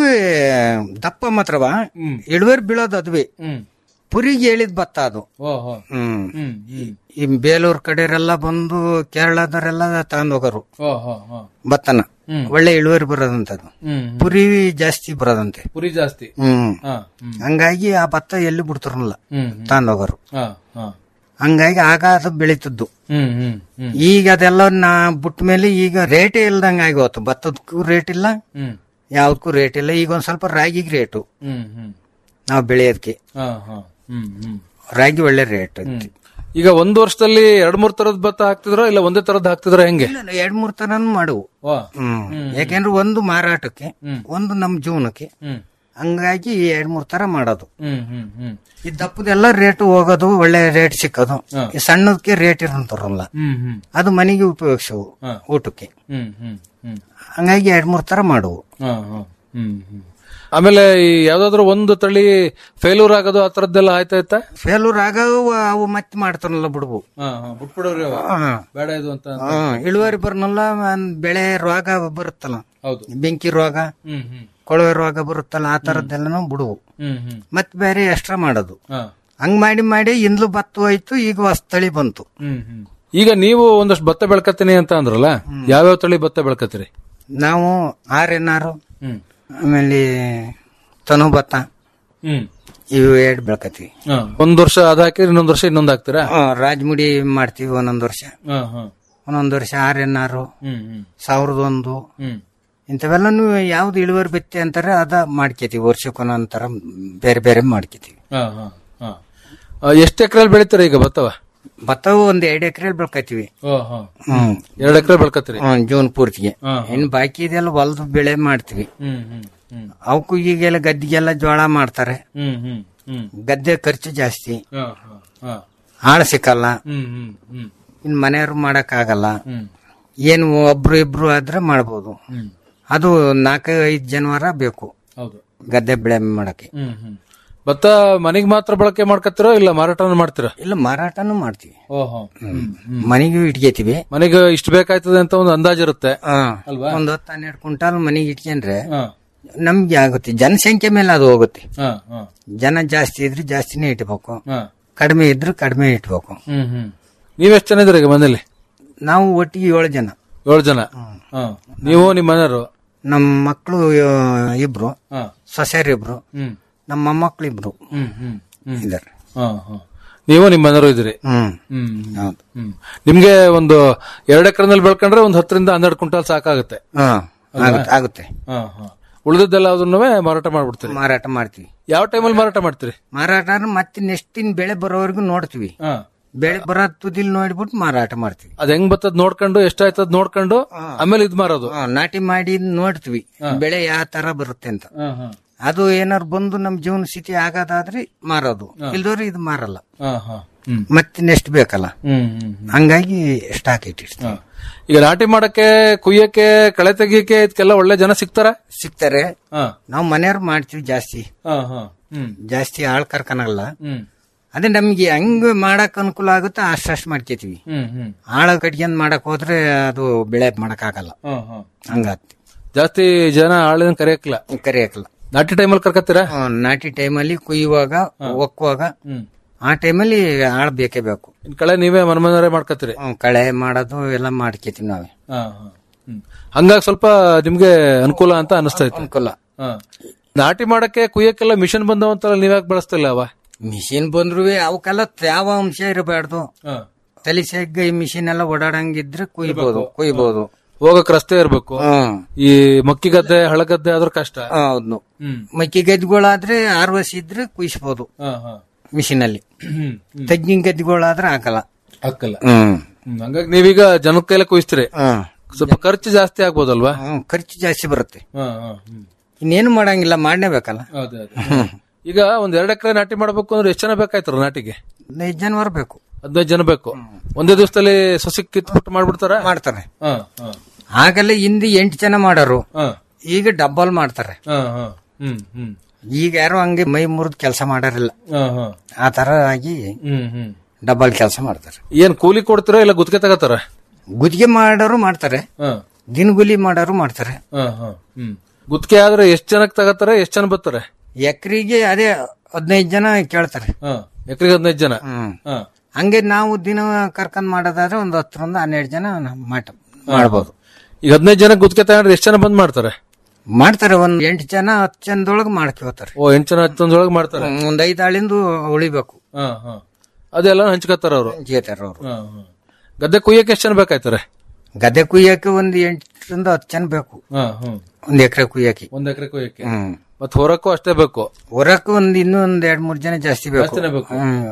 ದಪ್ಪ ಮಾತ್ರವ ಇಳುವರಿ ಬೀಳೋದು ಅದುವೆ ಹ್ಮ್ ಪುರಿಗೆ ಹೇಳಿದ್ ಭತ್ತ ಅದು ಓ ಹೋ ಹ್ಮ್ ಹ್ಮ್ ಹ್ಮ್ ಈ ಬೇಲೂರ್ ಕಡೆರೆಲ್ಲ ಬಂದು ಕೇರಳದವರೆಲ್ಲ ತಗೊಂಡ್ ಹೋಗೋರು ಓ ಹೋ ಹೋ ಭತ್ತನ ಹ್ಮ್. ಒಳ್ಳೆ ಇಳುವರಿ ಬರೋದಂತದು ಹ್ಮ್ ಪುರಿ ಜಾಸ್ತಿ ಬರೋದಂತೆ ಪುರಿ ಜಾಸ್ತಿ ಹ್ಮ್ ಹಾ ಹ್ಮ್ ಹಂಗಾಗಿ ಆ ಭತ್ತ ಎಲ್ಲಿ ಬಿಡ್ತಾರಲ್ಲ ಹ್ಮ್ ತಗೊಂಡ್ ಹೋಗೋರು ಹಾ ಹಾ ಹಂಗಾಗಿ ಆಗ ಅದು ಬೆಳೀತದ್ದು ಹ್ಮ್ ಹ್ಮ್ ಹ್ಮ್ ಈಗ ಅದೆಲ್ಲ ನಾ ಬಿಟ್ಟ ಮೇಲೆ ಈಗ ರೇಟೇ ಇಲ್ದಂಗ ಆಗೋತು ಭತ್ತದಕ್ಕೂ ರೇಟ್ ಇಲ್ಲ ಹ್ಮ್ ಯಾವ್ದಕ್ಕೂ ರೇಟ್ ಇಲ್ಲ ಈಗ ಒಂದ್ ಸ್ವಲ್ಪ ರಾಗಿಗೆ ರೇಟು ಹ್ಮ್ ಹ್ಮ್ ನಾವು ಬೆಳೆಯೋದಕ್ಕೆ ಹಾ ಹಾ ಹ್ಮ್ ಹ್ಮ್ ರಾಗಿ ಒಳ್ಳೆ ರೇಟ್ ಐತಿ ಈಗ ಒಂದು ವರ್ಷದಲ್ಲಿ ಎರಡ್ ಮೂರ್ ತರದ್ ಭತ್ತ ಹಾಕ್ತಿದ್ರೋ ಇಲ್ಲ ಒಂದೇ ತರದ್ ಹಾಕ್ತಿದ್ರ ಹೆಂಗೆ ಎರಡ್ ಮೂರ್ ತರನು ಮಾಡುವು ವಾ ಹ್ಮ್ ಯಾಕೆಂದ್ರೆ ಒಂದು ಮಾರಾಟಕ್ಕೆ ಒಂದು ನಮ್ ಜೀವನಕ್ಕೆ ಹ್ಮ್ ಹಂಗಾಗಿ ಎರಡ್ ಮೂರ್ ತರ ಮಾಡೋದು ಹ್ಮ್ ಹ್ಮ್ ಹ್ಮ್ ಈ ದಪ್ಪದೆಲ್ಲ ರೇಟ್ ಹೋಗೋದು ಒಳ್ಳೆ ರೇಟ್ ಸಿಕ್ಕೋದು ಈ ಸಣ್ಣದಕ್ಕೆ ರೇಟ್ ಇರಂತಾರಲ್ಲ ಹ್ಮ್ ಹ್ಮ್ ಅದು ಮನೆಗೆ ಉಪಯೋಗಿಸವು ಊಟಕ್ಕೆ ಹ್ಮ್ ಹ್ಮ್ ಹ್ಮ್ ಹಂಗಾಗಿ ಎರಡ್ ಮೂರ್ ತರ ಮಾಡುವು ಹಾ ಹಾ ಹ್ಮ್ ಹ್ಮ್ ಆಮೇಲೆ ಈ ಯಾವ್ದಾದ್ರು ಒಂದು ತಳಿ ಫೇಲ್ಯೂರ್ ಆಗೋದು ಆ ತರದ್ದೆಲ್ಲ ಆಯ್ತಾ ಇತ್ತಾ ಫೇಲೂರ್ ಆಗವು ಅವು ಮತ್ತೆ ಮಾಡ್ತಾರಲ್ಲ ಬಿಡ್ವು ಹಾ ಹಾ ಬಿಟ್ಬಿಡೋರಿ ಅವ. ಹಾ. ಬೇಡ ಇದು ಅಂತ ಹ್ಮ್, ಇಳುವರಿ ಬರ್ನಲ್ಲ ಒಂದ್ ಬೆಳೆ ರೋಗ ಬರುತ್ತಲ್ಲ ಹೌದು ಬೆಂಕಿ ರೋಗ ಹ್ಮ್ ಹ್ಮ್ ಕೊಳವೆ ರೋಗ ಬರುತ್ತಲ್ಲ ಆ ತರದ್ದೆಲ್ಲನೂ ಬಿಡುವು ಹ್ಮ್ ಹ್ಮ್ ಮತ್ ಬೇರೆ ಎಕ್ಸ್ಟ್ರಾ ಮಾಡೋದು ಹಾ ಹಂಗ್ ಮಾಡಿ ಮಾಡಿ ಇಂದ್ಲು ಭತ್ತ ಹೋಯ್ತು ಈಗ ಹೊಸ ತಳಿ ಬಂತು ಹ್ಮ್ ಹ್ಮ್ ಈಗ ನೀವು ಒಂದಷ್ಟು ಭತ್ತ ಬೆಳ್ಕತ್ತೀನಿ ಅಂತ ಅಂದ್ರಲ್ಲ ಯಾವ್ಯಾವ ತಳಿ ಭತ್ತ ಬೆಳ್ಕತ್ತೀರಿ ನಾವು ಆರ್ ಎನ್ ಆರ್ ಹ್ಮ್ ಆಮೇಲೆ ತನು ಭತ್ತ ಹ್ಮ್ ಇವು ಎರಡು ಬೆಳ್ಕತ್ತೀವಿ ಹಾ. ಒಂದ್ ವರ್ಷ ಅದ್ ಹಾಕಿದ್ರೆ ಇನ್ನೊಂದ್ ವರ್ಷ ಇನ್ನೊಂದ್ ಹಾಕ್ತೀರಾ ಹ್ಮ್, ರಾಜಮುಡಿ ಮಾಡ್ತೀವಿ ಒಂದೊಂದ್ ವರ್ಷ ಹಾ ಹಾ ಒಂದೊಂದ್ ವರ್ಷ ಆರ್ ಎನ್ ಆರ್ ಹ್ಮ್ ಹ್ಮ್ ಸಾವಿರದ ಒಂದು ಹ್ಮ್ ಇಂಥವೆಲ್ಲನು ಯಾವ್ದು ಇಳುವರಿ ಬೆತ್ತೆ ಅಂತಾರೆ ಅದ ಮಾಡ್ಕೇತೀವಿ ವರ್ಷಕ್ಕೊಂದೊಂಥರ ಬೇರೆ ಬೇರೆ ಮಾಡ್ಕೇತೀವಿ ಎಷ್ಟು ಎಕರೆಯಲ್ಲಿ ಬೆಳಿತೀರಾ ಈಗ ಭತ್ತವ ಭತ್ತವು ಒಂದ್ ಎರಡು ಎಕರೆ ಬೆಳ್ಕತ್ತೀವಿ ಹ್ಮ್ ಎರಡು ಎಕರೆ ಬೆಳ್ಕತ್ತೀರಿ ಹ್ಮ್, ಜೂನ್ ಪೂರ್ತಿಗೆ ಹಾ, ಇನ್ನು ಬಾಕಿ ಇದೆಲ್ಲ ಹೊಲದ ಬೆಳೆ ಮಾಡ್ತೀವಿ ಹ್ಮ್ ಹ್ಮ್ ಹ್ಮ್ ಅವಕ್ಕೂ ಈಗೆಲ್ಲ ಗದ್ದಿಗೆಲ್ಲ ಜೋಳ ಮಾಡ್ತಾರೆ ಹ್ಮ್ ಹ್ಮ್ ಹ್ಮ್ ಗದ್ದೆ ಖರ್ಚು ಜಾಸ್ತಿ ಹಾ, ಹಾ, ಹಾ. ಆಳು ಸಿಕ್ಕಲ್ಲ ಹ್ಮ್ ಹ್ಮ್ ಹ್ಮ್ ಇನ್ ಮನೆಯವ್ರು ಮಾಡಕ್ ಆಗಲ್ಲ ಹ್ಮ್ ಏನು ಒಬ್ರು ಇಬ್ರು ಆದ್ರೆ ಮಾಡ್ಬೋದು ಹ್ಮ್ ಅದು ನಾಲ್ಕು ಐದು ಜನವಾರ ಬೇಕು ಹೌದು ಗದ್ದೆ ಬೆಳೆ ಮಾಡಕ್ಕೆ ಹ್ಮ್ ಹ್ಮ್ ಭತ್ತ ಮನೆಗೆ ಮಾತ್ರ ಬಳಕೆ ಮಾಡ್ಕತ್ತೀರೋ ಇಲ್ಲ ಮಾರಾಟನ ಮಾಡ್ತೀರಾ ಇಲ್ಲ ಮಾರಾಟನೂ ಮಾಡ್ತೀವಿ ಓಹೋ ಮನೆಗೂ ಇಟ್ಕೋತೀವಿ ಮನೆಗೆ ಇಷ್ಟು ಬೇಕಾಯ್ತದೆ ಅಂತ ಒಂದು ಅಂದಾಜ್ ಇರುತ್ತೆ ಹಾ. ಅಲ್ವಾ? ಒಂದ್ ಹತ್ತು ಹನ್ನೆರಡು ಕ್ವಿಂಟಾಲ್ ಮನೆಗೆ ಇಟ್ಕೊಂಡ್ರೆ ಹಾ, ನಮ್ಗೆ ಆಗುತ್ತೆ ಜನಸಂಖ್ಯೆ ಮೇಲೆ ಅದು ಹೋಗುತ್ತೆ ಹಾ, ಹಾ, ಜನ ಜಾಸ್ತಿ ಇದ್ರೆ ಜಾಸ್ತಿನೇ ಇಟ್ಬೇಕು ಹಾ. ಕಡಿಮೆ ಇದ್ರೆ ಕಡಿಮೆ ಇಟ್ಬೇಕು ಹ್ಮ್ ಹ್ಮ್ ನೀವೆಷ್ಟು ಜನ ಇದ್ರಿ ಈಗ ಮನೇಲಿ ನಾವು ಒಟ್ಟಿಗೆ ಏಳು ಜನ ಏಳು ಜನ ಹಾ. ನೀವು ನಿಮ್ಮ ಮನೆಯವರು ನಮ್ಮ ಮಕ್ಕಳು ಇಬ್ರು ಹಾ. ಸೊಸೆಯರಿಬ್ರು ಹ್ಮ್ ನಮ್ಮ ಮೊಮ್ಮಕ್ಳು ಇಬ್ರು ಹ್ಮ್ ಹ್ಮ್ ಹ್ಮ್ ಇದಾರೆ ಹಾ, ಹಾ. ನೀವು ನಿಮ್ಮ ಮನೆಯವರು ಇದ್ರಿ ಹ್ಮ್ ಹ್ಮ್ ಹೌದು ಹ್ಮ್ ನಿಮ್ಗೆ ಒಂದು ಎರಡು ಎಕರೆನಲ್ಲಿ ಬೆಳ್ಕೊಂಡ್ರೆ ಒಂದು ಹತ್ತರಿಂದ ಹನ್ನೆರಡು ಕ್ವಿಂಟಾಲ್ ಸಾಕಾಗುತ್ತೆ ಹಾ ಆಗುತ್ತೆ ಆಗುತ್ತೆ ಹಾ, ಹಾ. ಉಳಿದದ್ದೆಲ್ಲ ಅದನ್ನು ಮಾರಾಟ ಮಾಡ್ಬಿಡ್ತೀರಿ ಮಾರಾಟ ಮಾಡ್ತೀವಿ ಯಾವ ಟೈಮಲ್ಲಿ ಮಾರಾಟ ಮಾಡ್ತೀರಿ ಮಾರಾಟ ಅಂದ್ರೆ ಮತ್ತೆ ನೆಕ್ಸ್ಟ್ ದಿನ ಬೆಳೆ ಬರೋವರೆಗೂ ನೋಡ್ತೀವಿ ಹಾ. ಬೆಳೆ ಬರೋ ತುದಿಲ್ ನೋಡ್ಬಿಟ್ಟು ಮಾರಾಟ ಮಾಡ್ತೀವಿ ಅದ್ ಹೆಂಗ್ ಬರ್ತದ ನೋಡ್ಕೊಂಡು ಎಷ್ಟಾಯ್ತದ ನೋಡ್ಕೊಂಡು ಆಮೇಲೆ ಇದ್ ಮಾರೋದು ಹಾ, ನಾಟಿ ಮಾಡಿ ನೋಡ್ತೀವಿ ಬೆಳೆ ಯಾವ ತರ ಬರುತ್ತೆ ಅಂತ ಹಾ, ಹಾ. ಅದು ಏನಾರು ಬಂದು ನಮ್ ಜೀವನ ಸ್ಥಿತಿ ಆಗೋದಾದ್ರೆ ಮಾರೋದು ಇಲ್ದವ್ರೆ ಇದು ಮಾರಲ್ಲ ಹಾ, ಹಾ. ಹ್ಮ್ ಮತ್ತೆ ನೆಕ್ಸ್ಟ್ ಬೇಕಲ್ಲ ಹ್ಮ್ ಹ್ಮ್ ಹ್ಮ್. ಹಂಗಾಗಿ ಸ್ಟಾಕ್ ಇಟ್ಟಿರ್ತೀವಿ ಹಾ. ಈಗ ನಾಟಿ ಮಾಡಕ್ಕೆ ಕುಯ್ಯಕ್ಕೆ ಕಳೆ ತೆಗಿಯಕ್ಕೆ ಇದಕ್ಕೆಲ್ಲ ಒಳ್ಳೆ ಜನ ಸಿಗ್ತಾರ ಸಿಗ್ತಾರೆ ಹಾ ನಾವು ಮನೆಯವ್ರು ಮಾಡ್ತೀವಿ ಜಾಸ್ತಿ ಹಾ ಹಾ ಹ್ಮ್ ಜಾಸ್ತಿ ಆಳ್ ಕರ್ಕನಲ್ಲ ಹ್ಮ್ ಅದೇ ನಮ್ಗೆ ಹೆಂಗ್ ಮಾಡಕ್ ಅನುಕೂಲ ಆಗುತ್ತೆ ಅಷ್ಟಷ್ಟು ಮಾಡ್ಕೋತೀವಿ ಹ್ಮ್ ಹ್ಮ್ ಆಳ ಕಟ್ಕೊಂಡ್ ಮಾಡಕ್ ಹೋದ್ರೆ ಅದು ಬೆಳೆ ಮಾಡಕ್ ಆಗಲ್ಲ ಹಾ ಹಾ ಹಂಗಾಗ್ತಿ ಜಾಸ್ತಿ ಜನ ಆಳಿನ ಕರೆಯಕ್ಲ ಕರಿಯಕಲ್ಲ ನಾಟಿ ಟೈಮಲ್ಲಿ ಕರ್ಕತ್ತೀರಾ ನಾಟಿ ಟೈಮಲ್ಲಿ ಕುಯ್ಯುವಾಗ ಒಕ್ಕುವಾಗ ಹ್ಮ್ ಆ ಟೈಮಲ್ಲಿ ಆಳ್ ಬೇಕೇ ಬೇಕು ಇನ್ ಕಳೆ ನೀವೇ ಮನ್ಮನವರೇ ಮಾಡ್ಕತ್ತೀರಿ ಹ್ಮ್, ಕಳೆ ಮಾಡೋದು ಎಲ್ಲ ಮಾಡ್ಕೋತೀವಿ ನಾವೇ ಹಾ ಹಾ ಹ್ಮ್ ಹಂಗಾಗಿ ಸ್ವಲ್ಪ ನಿಮ್ಗೆ ಅನುಕೂಲ ಅಂತ ಅನಿಸ್ತೈತೆ ಅನುಕೂಲ ಹಾ ನಾಟಿ ಮಾಡಕ್ಕೆ ಕುಯ್ಯಕ್ಕೆಲ್ಲ ಮಿಷನ್ ಬಂದವಂತಲ್ಲ ನೀವ್ಯಾಕೆ ಬಳಸ್ತಿಲ್ಲ ಅವ ಮಿಷಿನ್ ಬಂದ್ರು ಅವಕ್ಕೆಲ್ಲ ಯಾವ ಅಂಶ ಇರಬಾರ್ದು ಹಾ. ತಲಿಸೆಗ್ಗ ಈ ಮಿಷಿನ್ ಎಲ್ಲ ಓಡಾಡಂಗಿದ್ರೆ ಕುಯ್ಬೋದು ಕುಯ್ಬೋದು ಹೋಗಕ್ ರಸ್ತೆ ಇರ್ಬೇಕು ಹ್ಮ್ ಈ ಮಕ್ಕಿ ಗದ್ದೆ ಹಳಗದ್ದೆ ಆದ್ರ ಕಷ್ಟ ಹೌದು ಹ್ಮ್ ಮಕ್ಕಿ ಗದ್ದೆಗಳಾದ್ರೆ ಆರ್ ವಸ್ ಇದ್ರೆ ಕುಯ್ಸ್ಬೋದು ಹಾ ಹಾ ಮಿಷಿನ್ ಅಲ್ಲಿ ಹ್ಮ್ ತಗ್ಗಿನ ಗದ್ದೆಗಳಾದ್ರೆ ಹಾಕಲ್ಲ ಹಾಕಲ್ಲ ಹ್ಮ್ ಹ್ಮ್, ಹಂಗಾಗಿ ನೀವೀಗ ಜನದ ಕೈಲ ಕುಯ್ಸ್ತೀರಿ ಹ್ಮ್ ಸ್ವಲ್ಪ ಖರ್ಚು ಜಾಸ್ತಿ ಆಗ್ಬೋದಲ್ವಾ ಹ್ಮ್, ಖರ್ಚು ಜಾಸ್ತಿ ಬರುತ್ತೆ ಹಾ, ಹಾ, ಹ್ಮ್. ಇನ್ನೇನು ಮಾಡಂಗಿಲ್ಲ ಮಾಡ್ಲೇಬೇಕಲ್ಲ ಅದೇ, ಅದೇ. ಈಗ ಒಂದ್ ಎರಡ್ ಎಕರೆ ನಾಟಿ ಮಾಡ್ಬೇಕು ಅಂದ್ರೆ ಎಷ್ಟು ಜನ ಬೇಕಾಯ್ತಾರ ನಾಟಿಗೆ ಹದಿನೈದು ಜನ ಬರಬೇಕು ಹದಿನೈದು ಜನ ಬೇಕು ಒಂದೇ ದಿವಸದಲ್ಲಿ ಸಸಿ ಕಿತ್ಬಿಟ್ಟು ಮಾಡ್ಬಿಡ್ತಾರ ಮಾಡ್ತಾರೆ ಹಾ, ಹಾ, ಆಗಲ್ಲ ಹಿಂದೆ ಎಂಟು ಜನ ಮಾಡೋರು ಹಾ, ಈಗ ಡಬ್ಬಲ್ ಮಾಡ್ತಾರೆ ಹಾ, ಹಾ. ಹ್ಮ್ ಹ್ಮ್ ಈಗ ಯಾರು ಹಂಗೆ ಮೈ ಮುರಿದ್ ಕೆಲಸ ಮಾಡಾರಿಲ್ಲ ಹಾ, ಹಾ. ಆ ತರ ಆಗಿ ಹ್ಮ್ ಹ್ಮ್ ಡಬ್ಬಲ್ ಕೆಲಸ ಮಾಡ್ತಾರೆ ಏನ್ ಕೂಲಿ ಕೊಡ್ತೀರಾ ಇಲ್ಲ ಗುತ್ತಿಗೆ ತಗತಾರ ಗುತ್ತಿಗೆ ಮಾಡೋರು ಮಾಡ್ತಾರೆ ಹಾ, ದಿನಗೂಲಿ ಮಾಡೋರು ಮಾಡ್ತಾರೆ ಹಾ, ಹಾ. ಹ್ಮ್ ಗುತ್ತಿಗೆ ಆದ್ರೆ ಎಷ್ಟ್ ಜನಕ್ಕೆ ತಗತಾರ ಎಷ್ಟ್ ಜನ ಬರ್ತಾರೆ ಎಕರೆಗೆ ಅದೇ ಹದಿನೈದು ಜನ ಕೇಳ್ತಾರೆ ಹಾ ಎಕರೆಗೆ ಹದಿನೈದು ಜನ ಹ್ಮ್ ಹಾ ಹಂಗೆ ನಾವು ದಿನ ಕರ್ಕೊಂಡ್ ಮಾಡೋದಾದ್ರೆ ಒಂದು ಹತ್ತರಿಂದ ಹನ್ನೆರಡು ಜನ ನಾವು ಮಾಟ ಮಾಡ್ಬೋದು ಈಗ ಹದಿನೈದು ಜನ ಗುತ್ತಿಗೆ ತಗೊಂಡ್ರೆ ಎಷ್ಟ್ ಜನ ಬಂದ್ ಮಾಡ್ತಾರೆ ಮಾಡ್ತಾರೆ ಒಂದ್ ಎಂಟು ಜನ ಹತ್ತು ಜನದೊಳಗೆ ಮಾಡ್ಕೋತಾರೆ ಓ ಎಂಟ್ ಜನ ಹತ್ತೊಂದ್ರೊಳಗೆ ಮಾಡ್ತಾರೆ ಒಂದ್ ಐದು ಆಳಿಂದು ಉಳಿಬೇಕು ಹಾ ಹಾ ಅದೆಲ್ಲ ಹಂಚ್ಕೋತಾರ ಅವರು ಜೇತಾರ ಅವರು ಹಾ, ಹಾ. ಗದ್ದೆ ಕುಯ್ಯಕ್ಕೆ ಎಷ್ಟು ಜನ ಬೇಕಾಯ್ತಾರೆ ಗದ್ದೆ ಕುಯ್ಯಕ್ಕೆ ಒಂದ್ ಎಂಟರಿಂದ ಹತ್ತು ಜನ ಬೇಕು ಹಾ ಹ್ಮ್ ಒಂದ್ ಎಕರೆ ಕುಯ್ಯಕ್ಕೆ ಒಂದ್ ಎಕರೆ ಕುಯ್ಯಕ್ಕೆ ಹ್ಮ್ ಮತ್ ಹೊರಕ್ಕೂ ಅಷ್ಟೇ ಬೇಕು ಹೊರಕ್ಕೆ ಒಂದ್ ಇನ್ನೂ ಒಂದ್ ಎರಡ್ ಮೂರ್ ಜನ ಜಾಸ್ತಿ ಬೇಕು ಜಾಸ್ತಿನೇ ಬೇಕು.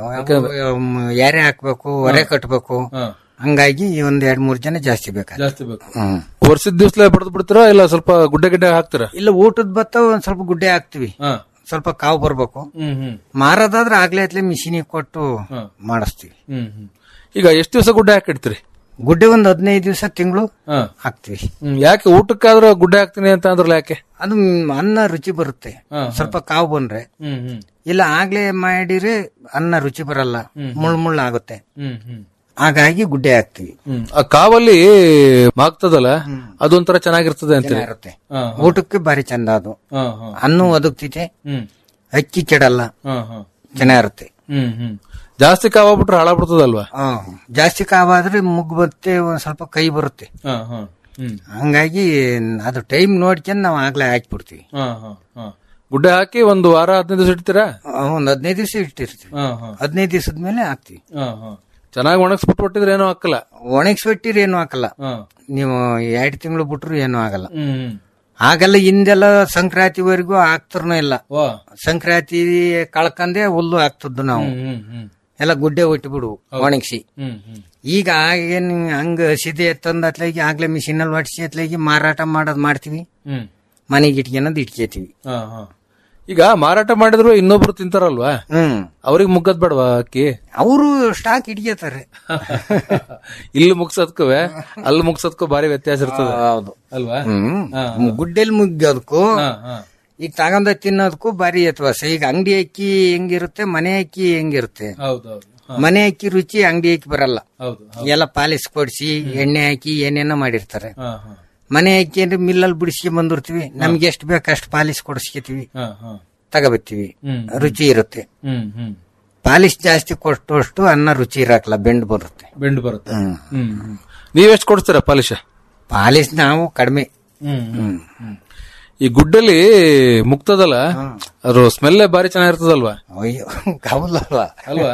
ಹ್ಮ್ ಯಾರೇ ಹಾಕ್ಬೇಕು ಹೊರೆ ಕಟ್ಬೇಕು ಹಾ ಹಂಗಾಗಿ ಒಂದ್ ಎರಡ್ ಮೂರ್ ಜನ ಜಾಸ್ತಿ ಬೇಕು ಜಾಸ್ತಿ ಬೇಕು ಹ್ಮ್ ವರ್ಷದ ದಿವ್ಸಲೇ ಬಡ್ದು ಬಿಡ್ತೀರಾ ಇಲ್ಲ ಸ್ವಲ್ಪ ಗುಡ್ಡೆ ಗಿಡ್ಡೆ ಹಾಕ್ತೀರಾ ಇಲ್ಲ ಊಟದ ಭತ್ತ ಒಂದ್ ಸ್ವಲ್ಪ ಗುಡ್ಡೆ ಹಾಕ್ತಿವಿ ಹಾ ಸ್ವಲ್ಪ ಕಾವು ಬರ್ಬೇಕು ಹ್ಮ್ ಹ್ಮ್ ಮಾರೋದಾದ್ರೆ ಆಗ್ಲೇ ಅತ್ಲೆ ಮಿಷಿನಿಗೆ ಕೊಟ್ಟು ಹಾ. ಮಾಡಿಸ್ತೀವಿ ಹ್ಮ್ ಹ್ಮ್ ಈಗ ಎಷ್ಟು ದಿವಸ ಗುಡ್ಡೆ ಹಾಕಿಡ್ತೀರಿ ಗುಡ್ಡೆ ಒಂದ್ ಹದಿನೈದು ದಿವಸ ತಿಂಗಳು ಹಾ ಹಾಕ್ತಿವಿ ಹ್ಮ್ ಯಾಕೆ ಊಟಕ್ಕಾದ್ರೂ ಗುಡ್ಡೆ ಹಾಕ್ತೀನಿ ಅಂತ ಅಂದ್ರಲ್ಲ ಯಾಕೆ ಅದು ಮ್, ಅನ್ನ ರುಚಿ ಬರುತ್ತೆ ಹಾ, ಸ್ವಲ್ಪ ಕಾವು ಬಂದ್ರೆ ಹ್ಮ್ ಹ್ಮ್ ಇಲ್ಲ ಆಗ್ಲೇ ಮಾಡಿದ್ರೆ ಅನ್ನ ರುಚಿ ಬರಲ್ಲ ಮುಳ್ ಮುಳ್ಳು ಆಗುತ್ತೆ ಹ್ಮ್ ಹ್ಮ್ ಹಾಗಾಗಿ ಗುಡ್ಡೆ ಹಾಕ್ತಿವಿ ಹ್ಮ್ ಆ ಕಾವಲ್ಲಿ ಮಾಗ್ತದಲ್ಲ ಅದೊಂಥರ ಚೆನ್ನಾಗಿರ್ತದೆ ಅಂತೀರಿ ಇರುತ್ತೆ ಹಾ ಊಟಕ್ಕೆ ಬಾರಿ ಚಂದ ಅದು ಹಾ ಹಾ ಅನ್ನು ಒದಗ್ತಿದೆ ಹ್ಮ್ ಅಕ್ಕಿ ಕೆಡಲ್ಲ ಹಾ ಹಾ ಚೆನ್ನಾಗಿರುತ್ತೆ ಹ್ಮ್ ಹ್ಮ್ ಜಾಸ್ತಿ ಕಾವಾಗ್ಬಿಟ್ರೆ ಹಾಳಾಗ್ಬಿಡ್ತದಲ್ವಾ ಆ, ಜಾಸ್ತಿ ಕಾವಾದ್ರೆ ಮುಗ್ ಬರುತ್ತೆ ಒಂದ್ ಸ್ವಲ್ಪ ಕೈ ಬರುತ್ತೆ ಹಾ ಹಾ ಹ್ಮ್ ಹಂಗಾಗಿ ಅದು ಟೈಮ್ ನೋಡ್ಕೊಂಡು ನಾವು ಆಗ್ಲೇ ಹಾಕ್ಬಿಡ್ತೀವಿ ಹಾ ಹಾ ಹಾ ಗುಡ್ಡೆ ಹಾಕಿ ಒಂದು ವಾರ ಹದಿನೈದು ದಿವಸ ಇಡ್ತೀರಾ ಆ, ಒಂದ್ ಹದಿನೈದು ದಿವಸ ಇಟ್ಟಿರ್ತೀವಿ ಹಾ ಹಾ ಹದಿನೈದು ದಿವಸದ ಮೇಲೆ ಹಾಕ್ತಿವಿ ಹಾ ಹಾ ಚೆನ್ನಾಗಿ ಒಣಗಿಸ್ಬಿಟ್ಟು ಬಿಟ್ಟಿದ್ರೆ ಏನೂ ಹಾಕಲ್ಲ ಒಣಗಿಸ್ಬಿಟ್ಟಿರಿ ಏನು ಹಾಕಲ್ಲ ಹಾ ನೀವು ಎರಡು ತಿಂಗಳು ಬಿಟ್ರು ಏನು ಆಗಲ್ಲ ಹ್ಮ್ ಹ್ಮ್ ಆಗೆಲ್ಲ ಹಿಂದೆಲ್ಲ ಸಂಕ್ರಾಂತಿವರೆಗೂ ಹಾಕ್ತಿರ್ನೂ ಇಲ್ಲ ಓ ಸಂಕ್ರಾಂತಿ ಕಳ್ಕಂದೆ ಹುಲ್ಲು ಹಾಕ್ತಿದ್ದು ನಾವು ಹ್ಮ್ ಹ್ಮ್ ಎಲ್ಲ ಗುಡ್ಡೆ ಬಿಡು ಒಣಗಿಸಿ ಹ್ಮ್ ಹ್ಮ್ ಈಗ ಆಗೇನ್ ಹಂಗ ಸಿದೆ ತಂದ ಅತ್ಲಾಗಿ ಆಗ್ಲೇ ಮಿಷಿನ್ ಅಲ್ಲಿ ಹೊಡ್ಸಿ ಅತ್ಲಾಗಿ ಮಾರಾಟ ಮಾಡೋದ್ ಮಾಡ್ತೀವಿ ಹ್ಮ್ ಮನೆಗೆ ಇಟ್ಕೊಳೋದು ಇಟ್ಕೋತೀವಿ ಹಾ, ಹಾ. ಈಗ ಮಾರಾಟ ಮಾಡಿದ್ರು ಇನ್ನೊಬ್ರು ತಿಂತಾರಲ್ವಾ ಹ್ಮ್ ಅವ್ರಿಗೆ ಮುಗ್ಗದ್ ಬೇಡವಾ ಅಕ್ಕಿ ಅವರು ಸ್ಟಾಕ್ ಇಟ್ಕೋತಾರೆ ಇಲ್ಲಿ ಮುಗ್ಸೋದ್ಕು ಅಲ್ಲಿ ಮುಗ್ಸೋದ್ಕು ಭಾರಿ ವ್ಯತ್ಯಾಸ ಇರ್ತದೆ ಹೌದು ಅಲ್ವಾ ಹ್ಮ್ ಗುಡ್ಡೆಲ್ ಮುಗ್ಗೋದಕ್ಕೂ ಹಾ, ಹಾ. ಈಗ ತಗೊಂಡ ತಿನ್ನೋದಕ್ಕೂ ಭಾರಿ ವ್ಯತ್ಯಾಸ ಈಗ ಅಂಗಡಿ ಅಕ್ಕಿ ಹೆಂಗಿರುತ್ತೆ ಮನೆ ಅಕ್ಕಿ ಹೆಂಗಿರುತ್ತೆ ಹೌದೌದು ಹಾ, ಮನೆ ಅಕ್ಕಿ ರುಚಿ ಅಂಗಡಿ ಅಕ್ಕಿ ಬರಲ್ಲ ಹೌದು ಎಲ್ಲ ಪಾಲಿಸ್ ಕೊಡ್ಸಿ ಎಣ್ಣೆ ಹಾಕಿ ಏನೇನೋ ಮಾಡಿರ್ತಾರೆ ಹಾ, ಹಾ, ಮನೆ ಅಕ್ಕಿ ಅಂದ್ರೆ ಮಿಲ್ಲಲ್ಲಿ ಬಿಡಿಸ್ಕೊಂಡ್ ಬಂದಿರ್ತೀವಿ ನಮ್ಗೆ ಎಷ್ಟು ಬೇಕು ಅಷ್ಟು ಪಾಲಿಸ್ ಕೊಡಿಸ್ಕೊತೀವಿ ಹಾ, ಹಾ. ತಗೋಬತ್ತೀವಿ ಹ್ಮ್. ರುಚಿ ಇರುತ್ತೆ ಹ್ಮ್ ಹ್ಮ್ ಪಾಲಿಶ್ ಜಾಸ್ತಿ ಕೊಟ್ಟಷ್ಟು ಅನ್ನ ರುಚಿ ಇರಕ್ಲ ಬೆಂಡ್ ಬರುತ್ತೆ ಬೆಂಡ್ ಬರುತ್ತೆ ಹ್ಮ್. ಹ್ಮ್ ಹ್ಮ್. ನೀವೆಷ್ಟು ಕೊಡ್ತೀರಾ ಪಾಲಿಶ ಪಾಲಿಶ್ ನಾವು ಕಡಿಮೆ ಹ್ಮ್ ಹ್ಮ್ ಹ್ಮ್. ಈ ಗುಡ್ಡಲ್ಲಿ ಮುಕ್ತದಲ್ಲ ಅದ್ರ ಸ್ಮೆಲ್ಲೇ ಬಾರಿ ಚೆನ್ನಾಗಿರ್ತದಲ್ವಾ ಅಯ್ಯೋ ಕವಲಲ್ವಾ ಅಲ್ವಾ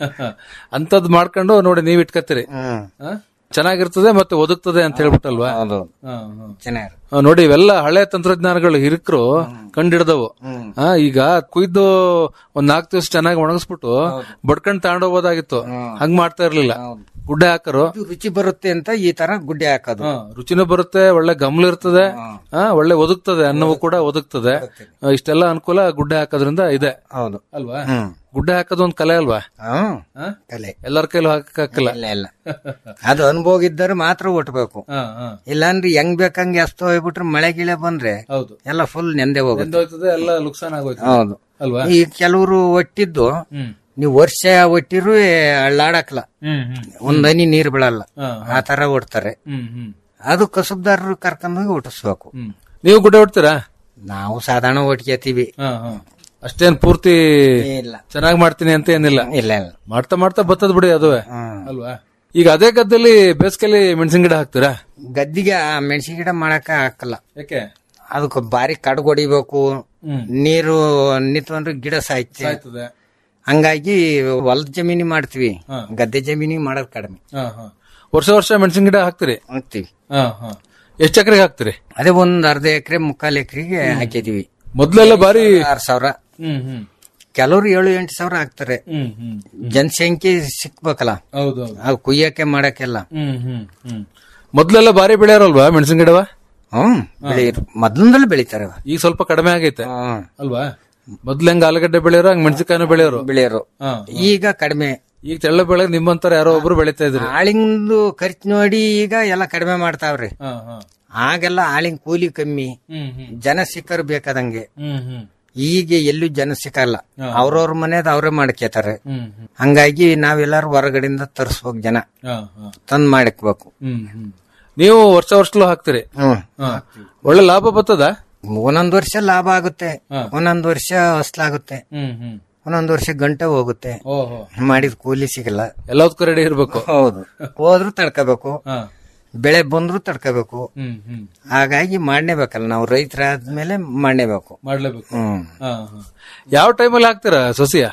ಅಂತದ್ ಮಾಡ್ಕೊಂಡು ನೋಡಿ ನೀವ್ ಇಟ್ಕತ್ತೀರಿ ಹ್ಮ್ ಆ? ಚೆನ್ನಾಗಿರ್ತದೆ ಮತ್ತೆ ಒದಗ್ತದೆ ಅಂತ ಹೇಳ್ಬಿಟ್ಟಲ್ವಾ ಹೌದು ಹಾ, ಹಾ. ಚೆನ್ನಾಗಿ ಆ, ನೋಡಿ ಇವೆಲ್ಲ ಹಳೆ ತಂತ್ರಜ್ಞಾನಗಳು ಹಿರಿಕರು ಕಂಡಿಡ್ದವು ಆ, ಈಗ ಕುಯ್ದು ಒಂದ್ ನಾಲ್ಕು ದಿವಸ ಚೆನ್ನಾಗಿ ಒಣಗಿಸ್ಬಿಟ್ಟು ಬಡ್ಕೊಂಡ್ ತಗೊಂಡೋಗೋದಾಗಿತ್ತು ಹಂಗ್ ಮಾಡ್ತಾ ಇರ್ಲಿಲ್ಲ ಗುಡ್ಡೆ ಹಾಕರು ಇದು ರುಚಿ ಬರುತ್ತೆ ಅಂತ ಈ ತರ ಗುಡ್ಡೆ ಹಾಕೋದು ಹಾ, ರುಚಿನೂ ಬರುತ್ತೆ ಒಳ್ಳೆ ಗಮ್ಲು ಇರ್ತದೆ ಆ, ಒಳ್ಳೆ ಒದಗ್ತದೆ ಅನ್ನವೂ ಕೂಡ ಒದಗ್ತದೆ ಆ, ಇಷ್ಟೆಲ್ಲ ಅನುಕೂಲ ಗುಡ್ಡೆ ಹಾಕೋದ್ರಿಂದ ಇದೆ ಹೌದು ಅಲ್ವಾ ಹ್ಮ್ ಗುಡ್ಡೆ ಹಾಕೋದು ಒಂದ್ ಕಲೆ ಅಲ್ವಾ ಹ್ಮ್ ಆ? ಕಲೆ ಎಲ್ಲರ ಕೈಲೂ ಹಾಕಕ್ಕಾಗಲ್ಲ ಇಲ್ಲ ಇಲ್ಲ ಅದು ಅನುಭವ ಇದ್ದರೆ ಮಾತ್ರ ಒಟ್ಬೇಕು ಹಾ, ಹಾ. ಇಲ್ಲಾಂದ್ರೆ ಹೆಂಗ್ ಬೇಕಂಗೆ ಎಸ್ತೋ ಹೋಗ್ಬಿಟ್ರೆ ಮಳೆ ಗಿಳೆ ಬಂದ್ರೆ ಹೌದು ಎಲ್ಲ ಫುಲ್ ನೆಂದೆ ಹೋಗುತ್ತೆ ಎಂದೋಯ್ತದೆ ಎಲ್ಲ ಲುಕ್ಸಾನ್ ಆಗೋಯ್ತದೆ ಹೌದು ಅಲ್ವಾ ಈ ಕೆಲವರು ಒಟ್ಟಿದ್ದು ಹ್ಮ್ ನೀವು ವರ್ಷ ಒಟ್ಟಿರು ಅಳ್ಳಾಡಕ್ಲ ಹ್ಮ್ ಹ್ಮ್ ಒಂದ್ ಹನಿ ನೀರ್ ಬೀಳಲ್ಲ ಹಾ, ಆ ತರ ಓಡ್ತಾರೆ ಹ್ಮ್ ಹ್ಮ್ ಅದು ಕಸುಬ್ದಾರರು ಕರ್ಕೊಂಡೋಗಿ ಒಟ್ಟಿಸ್ಬೇಕು ಹ್ಮ್ ನೀವು ಗುಡ್ಡೆ ಹೊಡ್ತೀರಾ ನಾವು ಸಾಧಾರಣ ಒಟ್ಕೋತೀವಿ ಹಾ, ಹಾ. ಅಷ್ಟೇನ್ ಪೂರ್ತಿ ಇಲ್ಲ ಚೆನ್ನಾಗಿ ಮಾಡ್ತೀನಿ ಅಂತ ಏನಿಲ್ಲ ಇಲ್ಲ ಇಲ್ಲ ಮಾಡ್ತಾ ಮಾಡ್ತಾ ಬತ್ತದ್ ಬಿಡಿ ಅದುವೆ ಹ್ಮ್. ಅಲ್ವಾ ಈಗ ಅದೇ ಗದ್ದಲ್ಲಿ ಬೇಸಿಗೆಲಿ ಮೆಣಸಿನ ಗಿಡ ಹಾಕ್ತೀರಾ ಗದ್ದಿಗೆ ಆ ಮೆಣಸಿನ ಗಿಡ ಮಾಡಕ ಹಾಕಲ್ಲ ಯಾಕೆ ಅದಕ್ಕೆ ಬಾರಿ ಕಡ್ಗ್ ಹೊಡಿಬೇಕು ಹ್ಮ್ ನೀರು ನಿಂತು ಅಂದ್ರೆ ಗಿಡ ಸಾಯ್ತೆ ಆಯ್ತದೆ ಹಂಗಾಗಿ ಹೊಲದ ಜಮೀನಿ ಮಾಡ್ತೀವಿ ಹಾ. ಗದ್ದೆ ಜಮೀನಿಗೆ ಮಾಡೋದು ಕಡಿಮೆ ಹಾ, ಹಾ. ವರ್ಷ ವರ್ಷ ಮೆಣಸಿನ ಗಿಡ ಹಾಕ್ತೀರಿ ಹಾಕ್ತಿವಿ ಹಾ, ಹಾ. ಎಷ್ಟ್ ಎಕರೆಗೆ ಹಾಕ್ತೀರಿ ಅದೇ ಒಂದ್ ಅರ್ಧ ಎಕರೆ ಮುಕ್ಕಾಲ್ ಎಕರೆಗೆ ಹಾಕಿದೀವಿ ಮೊದ್ಲೆಲ್ಲ ಬಾರಿ ಆರ್ ಸಾವಿರ ಹ್ಮ್ ಹ್ಮ್ ಕೆಲವರು ಏಳು ಎಂಟು ಸಾವಿರ ಹಾಕ್ತಾರೆ ಹ್ಮ್ ಹ್ಮ್ ಜನಸಂಖ್ಯೆ ಸಿಕ್ಬೇಕಲ್ಲ ಹೌದೌದು ಅದು ಕುಯ್ಯಕ್ಕೆ ಮಾಡಕ್ಕೆಲ್ಲ ಹ್ಮ್ ಹ್ಮ್ ಹ್ಮ್ ಮೊದ್ಲೆಲ್ಲ ಬಾರಿ ಬೆಳೆಯೋರಲ್ವಾ ಮೆಣಸಿನ ಗಿಡವ ಹ್ಮ್ ಬೆಳೆಯರು ಮೊದ್ಲಿಂದಲೂ ಬೆಳಿತಾರೆ ಅವ. ಈಗ ಸ್ವಲ್ಪ ಕಡಿಮೆ ಆಗೈತೆ ಹ್ಮ್ ಅಲ್ವಾ ಮೊದ್ಲು ಹೆಂಗ ಆಲೂಗಡ್ಡೆ ಬೆಳೆಯೋರು ಹಂಗ ಮೆಣಸಿನಕಾಯಿನೂ ಬೆಳೆಯೋರು ಬೆಳೆಯರು ಹಾ. ಈಗ ಕಡಿಮೆ ಈಗ ತೆಳ್ಳ ಬೆಳೆ ನಿಮ್ಮಂತರ ಯಾರೋ ಒಬ್ರು ಬೆಳಿತಾ ಇದ್ರಿ ಆಳಿಂದು ಖರ್ಚು ನೋಡಿ ಈಗ ಎಲ್ಲ ಕಡಿಮೆ ಮಾಡ್ತಾವ್ರಿ ಹಾ, ಹಾ. ಆಗೆಲ್ಲ ಆಳಿಂಗ್ ಕೂಲಿ ಕಮ್ಮಿ ಹ್ಮ್ ಹ್ಮ್ ಜನ ಸಿಕ್ಕರು ಬೇಕಾದಂಗೆ ಹ್ಮ್ ಹ್ಮ್ ಈಗ ಎಲ್ಲೂ ಜನ ಸಿಕ್ಕಲ್ಲ ಅವ್ರವ್ರ ಮನೇದ್ ಅವ್ರೇ ಮಾಡ್ಕೋತಾರೆ ಹ್ಮ್ ಹ್ಮ್ ಹಂಗಾಗಿ ನಾವೆಲ್ಲರೂ ಹೊರಗಡೆಯಿಂದ ತರಿಸ್ಬೇಕು ಜನ ಹಾ, ಹಾ. ತಂದ್ ಮಾಡಕ್ಬೇಕು ಹ್ಮ್ ಹ್ಮ್ ನೀವು ವರ್ಷ ವರ್ಷಲೂ ಹಾಕ್ತೀರಿ ಹ್ಮ್ ಹಾ. ಒಳ್ಳೆ ಲಾಭ ಬರ್ತದ ಒಂದೊಂದ್ ವರ್ಷ ಲಾಭ ಆಗುತ್ತೆ ಒಂದೊಂದ್ ವರ್ಷ ಹಸ್ಲಾಗುತ್ತೆ ಹ್ಮ್ ಹ್ಮ್ ಒಂದೊಂದ್ ವರ್ಷ ಗಂಟೆ ಹೋಗುತ್ತೆ ಓಹೋ ಮಾಡಿದ ಕೂಲಿ ಸಿಗಲ್ಲ ಎಲ್ಲದಕ್ಕೂ ರೆಡಿ ಇರ್ಬೇಕು ಹೌದು ಹೋದ್ರು ತಡ್ಕೋಬೇಕು ಹಾ. ಬೆಳೆ ಬಂದ್ರು ತಡ್ಕೋಬೇಕು ಹ್ಮ್ ಹ್ಮ್ ಹಾಗಾಗಿ ಮಾಡ್ನೇಬೇಕಲ್ಲ ನಾವು ರೈತರಾದ್ಮೇಲೆ ಮಾಡ್ನೇಬೇಕು ಮಾಡ್ಲೇಬೇಕು ಹ್ಮ್ ಹಾ, ಹಾ. ಯಾವ ಟೈಮಲ್ಲಿ ಹಾಕ್ತೀರಾ ಸೊಸಿಯ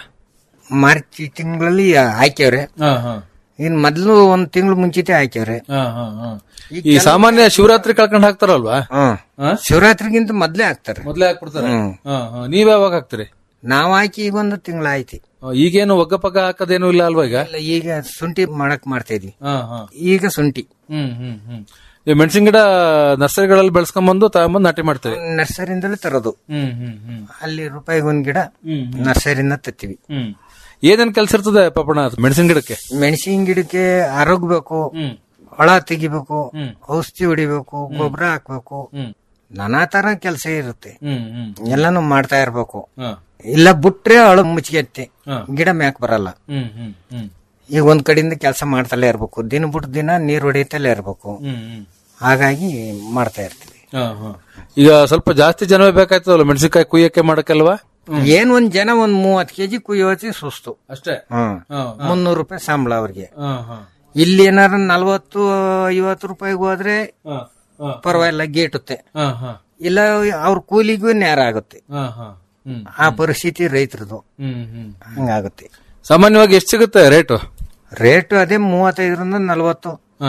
ಮಾರ್ಚ್ ತಿಂಗಳಲ್ಲಿ ಹಾಕ್ಯವ್ರೆ ಹಾ, ಹಾ. ಇನ್ ಮೊದ್ಲು ಒಂದ್ ತಿಂಗಳು ಮುಂಚಿತೆ ಹಾಕ್ಯವ್ರೆ ಹಾ, ಹಾ, ಹಾ. ಈ ಸಾಮಾನ್ಯ ಶಿವರಾತ್ರಿ ಕಳ್ಕೊಂಡ್ ಹಾಕ್ತಾರಲ್ವಾ ಹ್ಮ್ ಹಾ? ಶಿವರಾತ್ರಿಗಿಂತ ಮೊದ್ಲೇ ಹಾಕ್ತಾರೆ ಮೊದ್ಲೇ ಹಾಕ್ಬಿಡ್ತಾರೆ ಹ್ಮ್. ಹಾ, ಹಾ. ನೀವ್ ಯಾವಾಗ ಹಾಕ್ತೀರಿ ನಾವ್ ಹಾಕಿ ಈಗ ಒಂದು ತಿಂಗಳಾಯ್ತು ಆ, ಈಗೇನು ಒಗ್ಗ ಪಗ್ಗ ಹಾಕೋದೇನು ಇಲ್ಲ ಅಲ್ವಾ ಈಗ ಇಲ್ಲ ಈಗ ಶುಂಠಿ ಮಾಡಕ್ ಮಾಡ್ತಾ ಇದ್ವಿ ಹಾ, ಹಾ. ಈಗ ಶುಂಠಿ ಹ್ಮ್ ಹ್ಮ್ ಹ್ಮ್ ಈ ಮೆಣಸಿನ ಗಿಡ ನರ್ಸರಿಗಳಲ್ಲಿ ಬೆಳೆಸ್ಕೊಂಬಂದು ತಗೊಂಬಂದು ನಾಟಿ ಮಾಡ್ತೀರಿ ನರ್ಸರಿಯಿಂದಲೇ ತರೋದು ಹ್ಮ್ ಹ್ಮ್ ಹ್ಮ್ ಅಲ್ಲಿ ರೂಪಾಯಿಗೊಂದ್ ಗಿಡ ಹ್ಮ್ ನರ್ಸರಿಯಿಂದ ತತ್ತೀವಿ ಹ್ಮ್ ಏನೇನ್ ಕೆಲ್ಸ ಇರ್ತದೆ ಪಾಪಣ್ಣ ಮೆಣಸಿನ ಗಿಡಕ್ಕೆ ಮೆಣಸಿನ ಗಿಡಕ್ಕೆ ಅರಗ್ಬೇಕು ಹ್ಮ್ ಹೊಳ ತೆಗಿಬೇಕು ಹ್ಮ್. ಔಷಧಿ ಹೊಡಿಬೇಕು ಗೊಬ್ಬರ ಹಾಕ್ಬೇಕು ಹ್ಮ್ ನಾನಾ ತರ ಕೆಲಸ ಇರುತ್ತೆ ಹ್ಮ್ ಹ್ಮ್ ಎಲ್ಲಾನು ಮಾಡ್ತಾ ಇರ್ಬೇಕು ಹಾ. ಇಲ್ಲ ಬಿಟ್ರೆ ಅಳು ಮುಚ್ಚಿಗೆತ್ತೆ ಹಾ. ಗಿಡ ಮ್ಯಾಕ್ ಬರಲ್ಲ ಹ್ಮ್ ಹ್ಮ್ ಹ್ಮ್ ಈಗ ಒಂದ್ ಕಡೆಯಿಂದ ಕೆಲಸ ಮಾಡ್ತಲೇ ಇರ್ಬೇಕು ದಿನ ಬಿಟ್ಟು ದಿನ ನೀರ್ ಹೊಡಿತಲೇ ಇರ್ಬೇಕು ಹ್ಮ್ ಹ್ಮ್ ಹಾಗಾಗಿ ಮಾಡ್ತಾ ಇರ್ತೀವಿ ಹಾ, ಹಾ. ಈಗ ಸ್ವಲ್ಪ ಜಾಸ್ತಿ ಜನವೇ ಬೇಕಾಯ್ತದಲ್ಲ ಮೆಣಸಿನಕಾಯಿ ಕುಯ್ಯಕ್ಕೆ ಮಾಡಕ್ಕಲ್ವಾ ಏನ್ ಒಂದ್ ಜನ ಒಂದ್ ಮೂವತ್ ಕೆಜಿ ಕುಯ್ಯೋತಿ ಸುಸ್ತು ಅಷ್ಟೇ ಹ್ಮ್ ಹಾ, ಮುನ್ನೂರು ರೂಪಾಯಿ ಸಂಬಳ ಅವ್ರಿಗೆ ಹಾ, ಹಾ. ಇಲ್ಲಿ ಏನಾರ ನಲ್ವತ್ತು ಐವತ್ತು ರೂಪಾಯಿಗೆ ಹೋದ್ರೆ ಹಾ, ಹಾ, ಪರವಾಗಿಲ್ಲ ಗೇಟುತ್ತೆ ಹಾ, ಹಾ, ಇಲ್ಲ ಅವ್ರ ಕೂಲಿಗೂ ನೇರ ಆಗುತ್ತೆ ಹಾ, ಹಾ. ಹ್ಮ್ ಆ ಪರಿಸ್ಥಿತಿ ರೈತರದು ಹ್ಮ್ ಹ್ಮ್ ಹಂಗಾಗುತ್ತೆ ಸಾಮಾನ್ಯವಾಗಿ ಎಷ್ಟು ಸಿಗುತ್ತೆ ರೇಟು ರೇಟ್ ಅದೇ ಮೂವತ್ತೈದರಿಂದ ನಲ್ವತ್ತು ಹಾ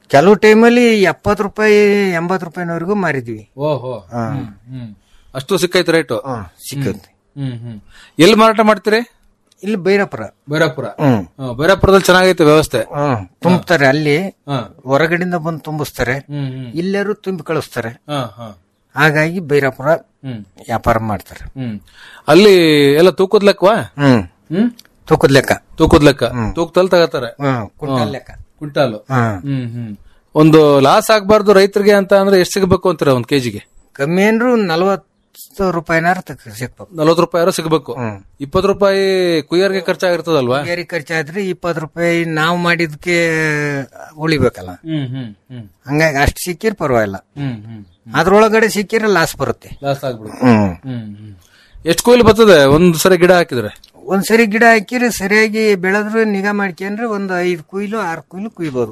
ಕೆಲವು ಟೈಮಲ್ಲಿ ಎಪ್ಪತ್ತು ರೂಪಾಯಿ ಎಂಬತ್ತು ರೂಪಾಯಿನವರೆಗೂ ಮಾರಿದ್ವಿ ಓಹೋ ಹಾ. ಹ್ಮ್ ಅಷ್ಟು ಸಿಕ್ಕೈತೆ ರೇಟು ಹಾ, ಸಿಕ್ಕತ್ತೆ ಹ್ಮ್ ಹ್ಮ್ ಎಲ್ಲಿ ಮಾರಾಟ ಮಾಡ್ತೀರಿ ಇಲ್ಲಿ ಬೈರಪುರ ಬೈರಾಪುರ ಹ್ಮ್ ಹಾ, ಬೈರಾಪುರದಲ್ಲಿ ಚೆನ್ನಾಗೈತೆ ವ್ಯವಸ್ಥೆ ಹ್ಮ್ ತುಂಬ್ತಾರೆ ಅಲ್ಲಿ ಹಾ. ಹೊರಗಡೆಯಿಂದ ಬಂದು ತುಂಬಿಸ್ತಾರೆ ಹ್ಮ್ ಹ್ಮ್ ಇಲ್ಲೆರು ತುಂಬಿ ಕಳಿಸ್ತಾರೆ ಹಾ, ಹಾ. ಹಾಗಾಗಿ ಬೈರಾಪುರ ಹ್ಮ್ ವ್ಯಾಪಾರ ಮಾಡ್ತಾರೆ ಹ್ಮ್ ಅಲ್ಲಿ ಎಲ್ಲ ತೂಕದ ಲೆಕ್ಕವಾ ಹ್ಮ್ ಹ್ಮ್ ತೂಕದ ಲೆಕ್ಕ ತೂಕದ ಲೆಕ್ಕ ತೂಕದಲ್ಲಿ ತಗತಾರೆ ಹ್ಮ್ ಕುಂಟಲ್ ಲೆಕ್ಕ ಕ್ವಿಂಟಾಲು ಹ್ಮ್ ಹ್ಮ್ ಹ್ಮ್ ಒಂದು ಲಾಸ್ ಆಗ್ಬಾರ್ದು ರೈತರಿಗೆ ಅಂತ ಅಂದ್ರೆ ಎಷ್ಟು ಸಿಗಬೇಕು ಅಂತೀರ ಒಂದ್ ಕೆಜಿಗೆ ಕಮ್ಮಿ ಅಂದ್ರು ನಲವತ್ತು ರೂಪಾಯಿನಾರ ತಕ ಸಿಗ್ಬೇಕು ನಲ್ವತ್ತು ರೂಪಾಯಿ ಸಿಗಬೇಕು ಹ್ಮ್ ಇಪ್ಪತ್ತು ರೂಪಾಯಿ ಕುಯ್ಯರ್ಗೆ ಖರ್ಚಾಗಿರ್ತದಲ್ವಾ ಬೇರೆ ಖರ್ಚಾದ್ರೆ ಇಪ್ಪತ್ತು ರೂಪಾಯಿ ನಾವು ಮಾಡಿದ್ಕೆ ಉಳಿಬೇಕಲ್ಲ ಹ್ಮ್ ಹ್ಮ್ ಹ್ಮ್ ಹಂಗಾಗಿ ಅಷ್ಟು ಸಿಕ್ಕಿರ್ ಪರವಾಗಿಲ್ಲ ಹ್ಮ್ ಹ್ಮ್ ಅದ್ರೊಳಗಡೆ ಸಿಕ್ಕಿರ ಲಾಸ್ ಬರುತ್ತೆ ಲಾಸ್ ಆಗ್ಬಿಡುತ್ತೆ ಹ್ಮ್ ಹ್ಮ್ ಹ್ಮ್ ಎಷ್ಟು ಕೊಯ್ಲು ಬರ್ತದೆ ಒಂದ್ ಸರಿ ಗಿಡ ಹಾಕಿದ್ರೆ ಒಂದ್ಸರಿ ಗಿಡ ಹಾಕಿರಿ ಸರಿಯಾಗಿ ಬೆಳೆದ್ರು ನಿಗಾ ಮಾಡ್ಕೊಂಡ್ರೆ ಒಂದು ಐದು ಕುಯ್ಲು ಆರು ಕುಯ್ಲು ಕುಯ್ಬೋದು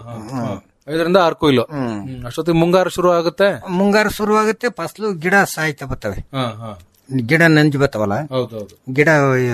ಐದರಿಂದ ಆರು ಕೊಯ್ಲು ಹ್ಮ್ ಹ್ಮ್. ಅಷ್ಟೊತ್ತಿಗೆ ಮುಂಗಾರು ಶುರು ಆಗುತ್ತೆ ಮುಂಗಾರು ಶುರುವಾಗುತ್ತೆ ಫಸಲು ಗಿಡ ಸಾಯ್ತಾ ಬರ್ತವೆ ಹಾ ಹಾ ಗಿಡ ನಂಜು ಬರ್ತವಲ್ಲ ಹೌದೌದು ಗಿಡ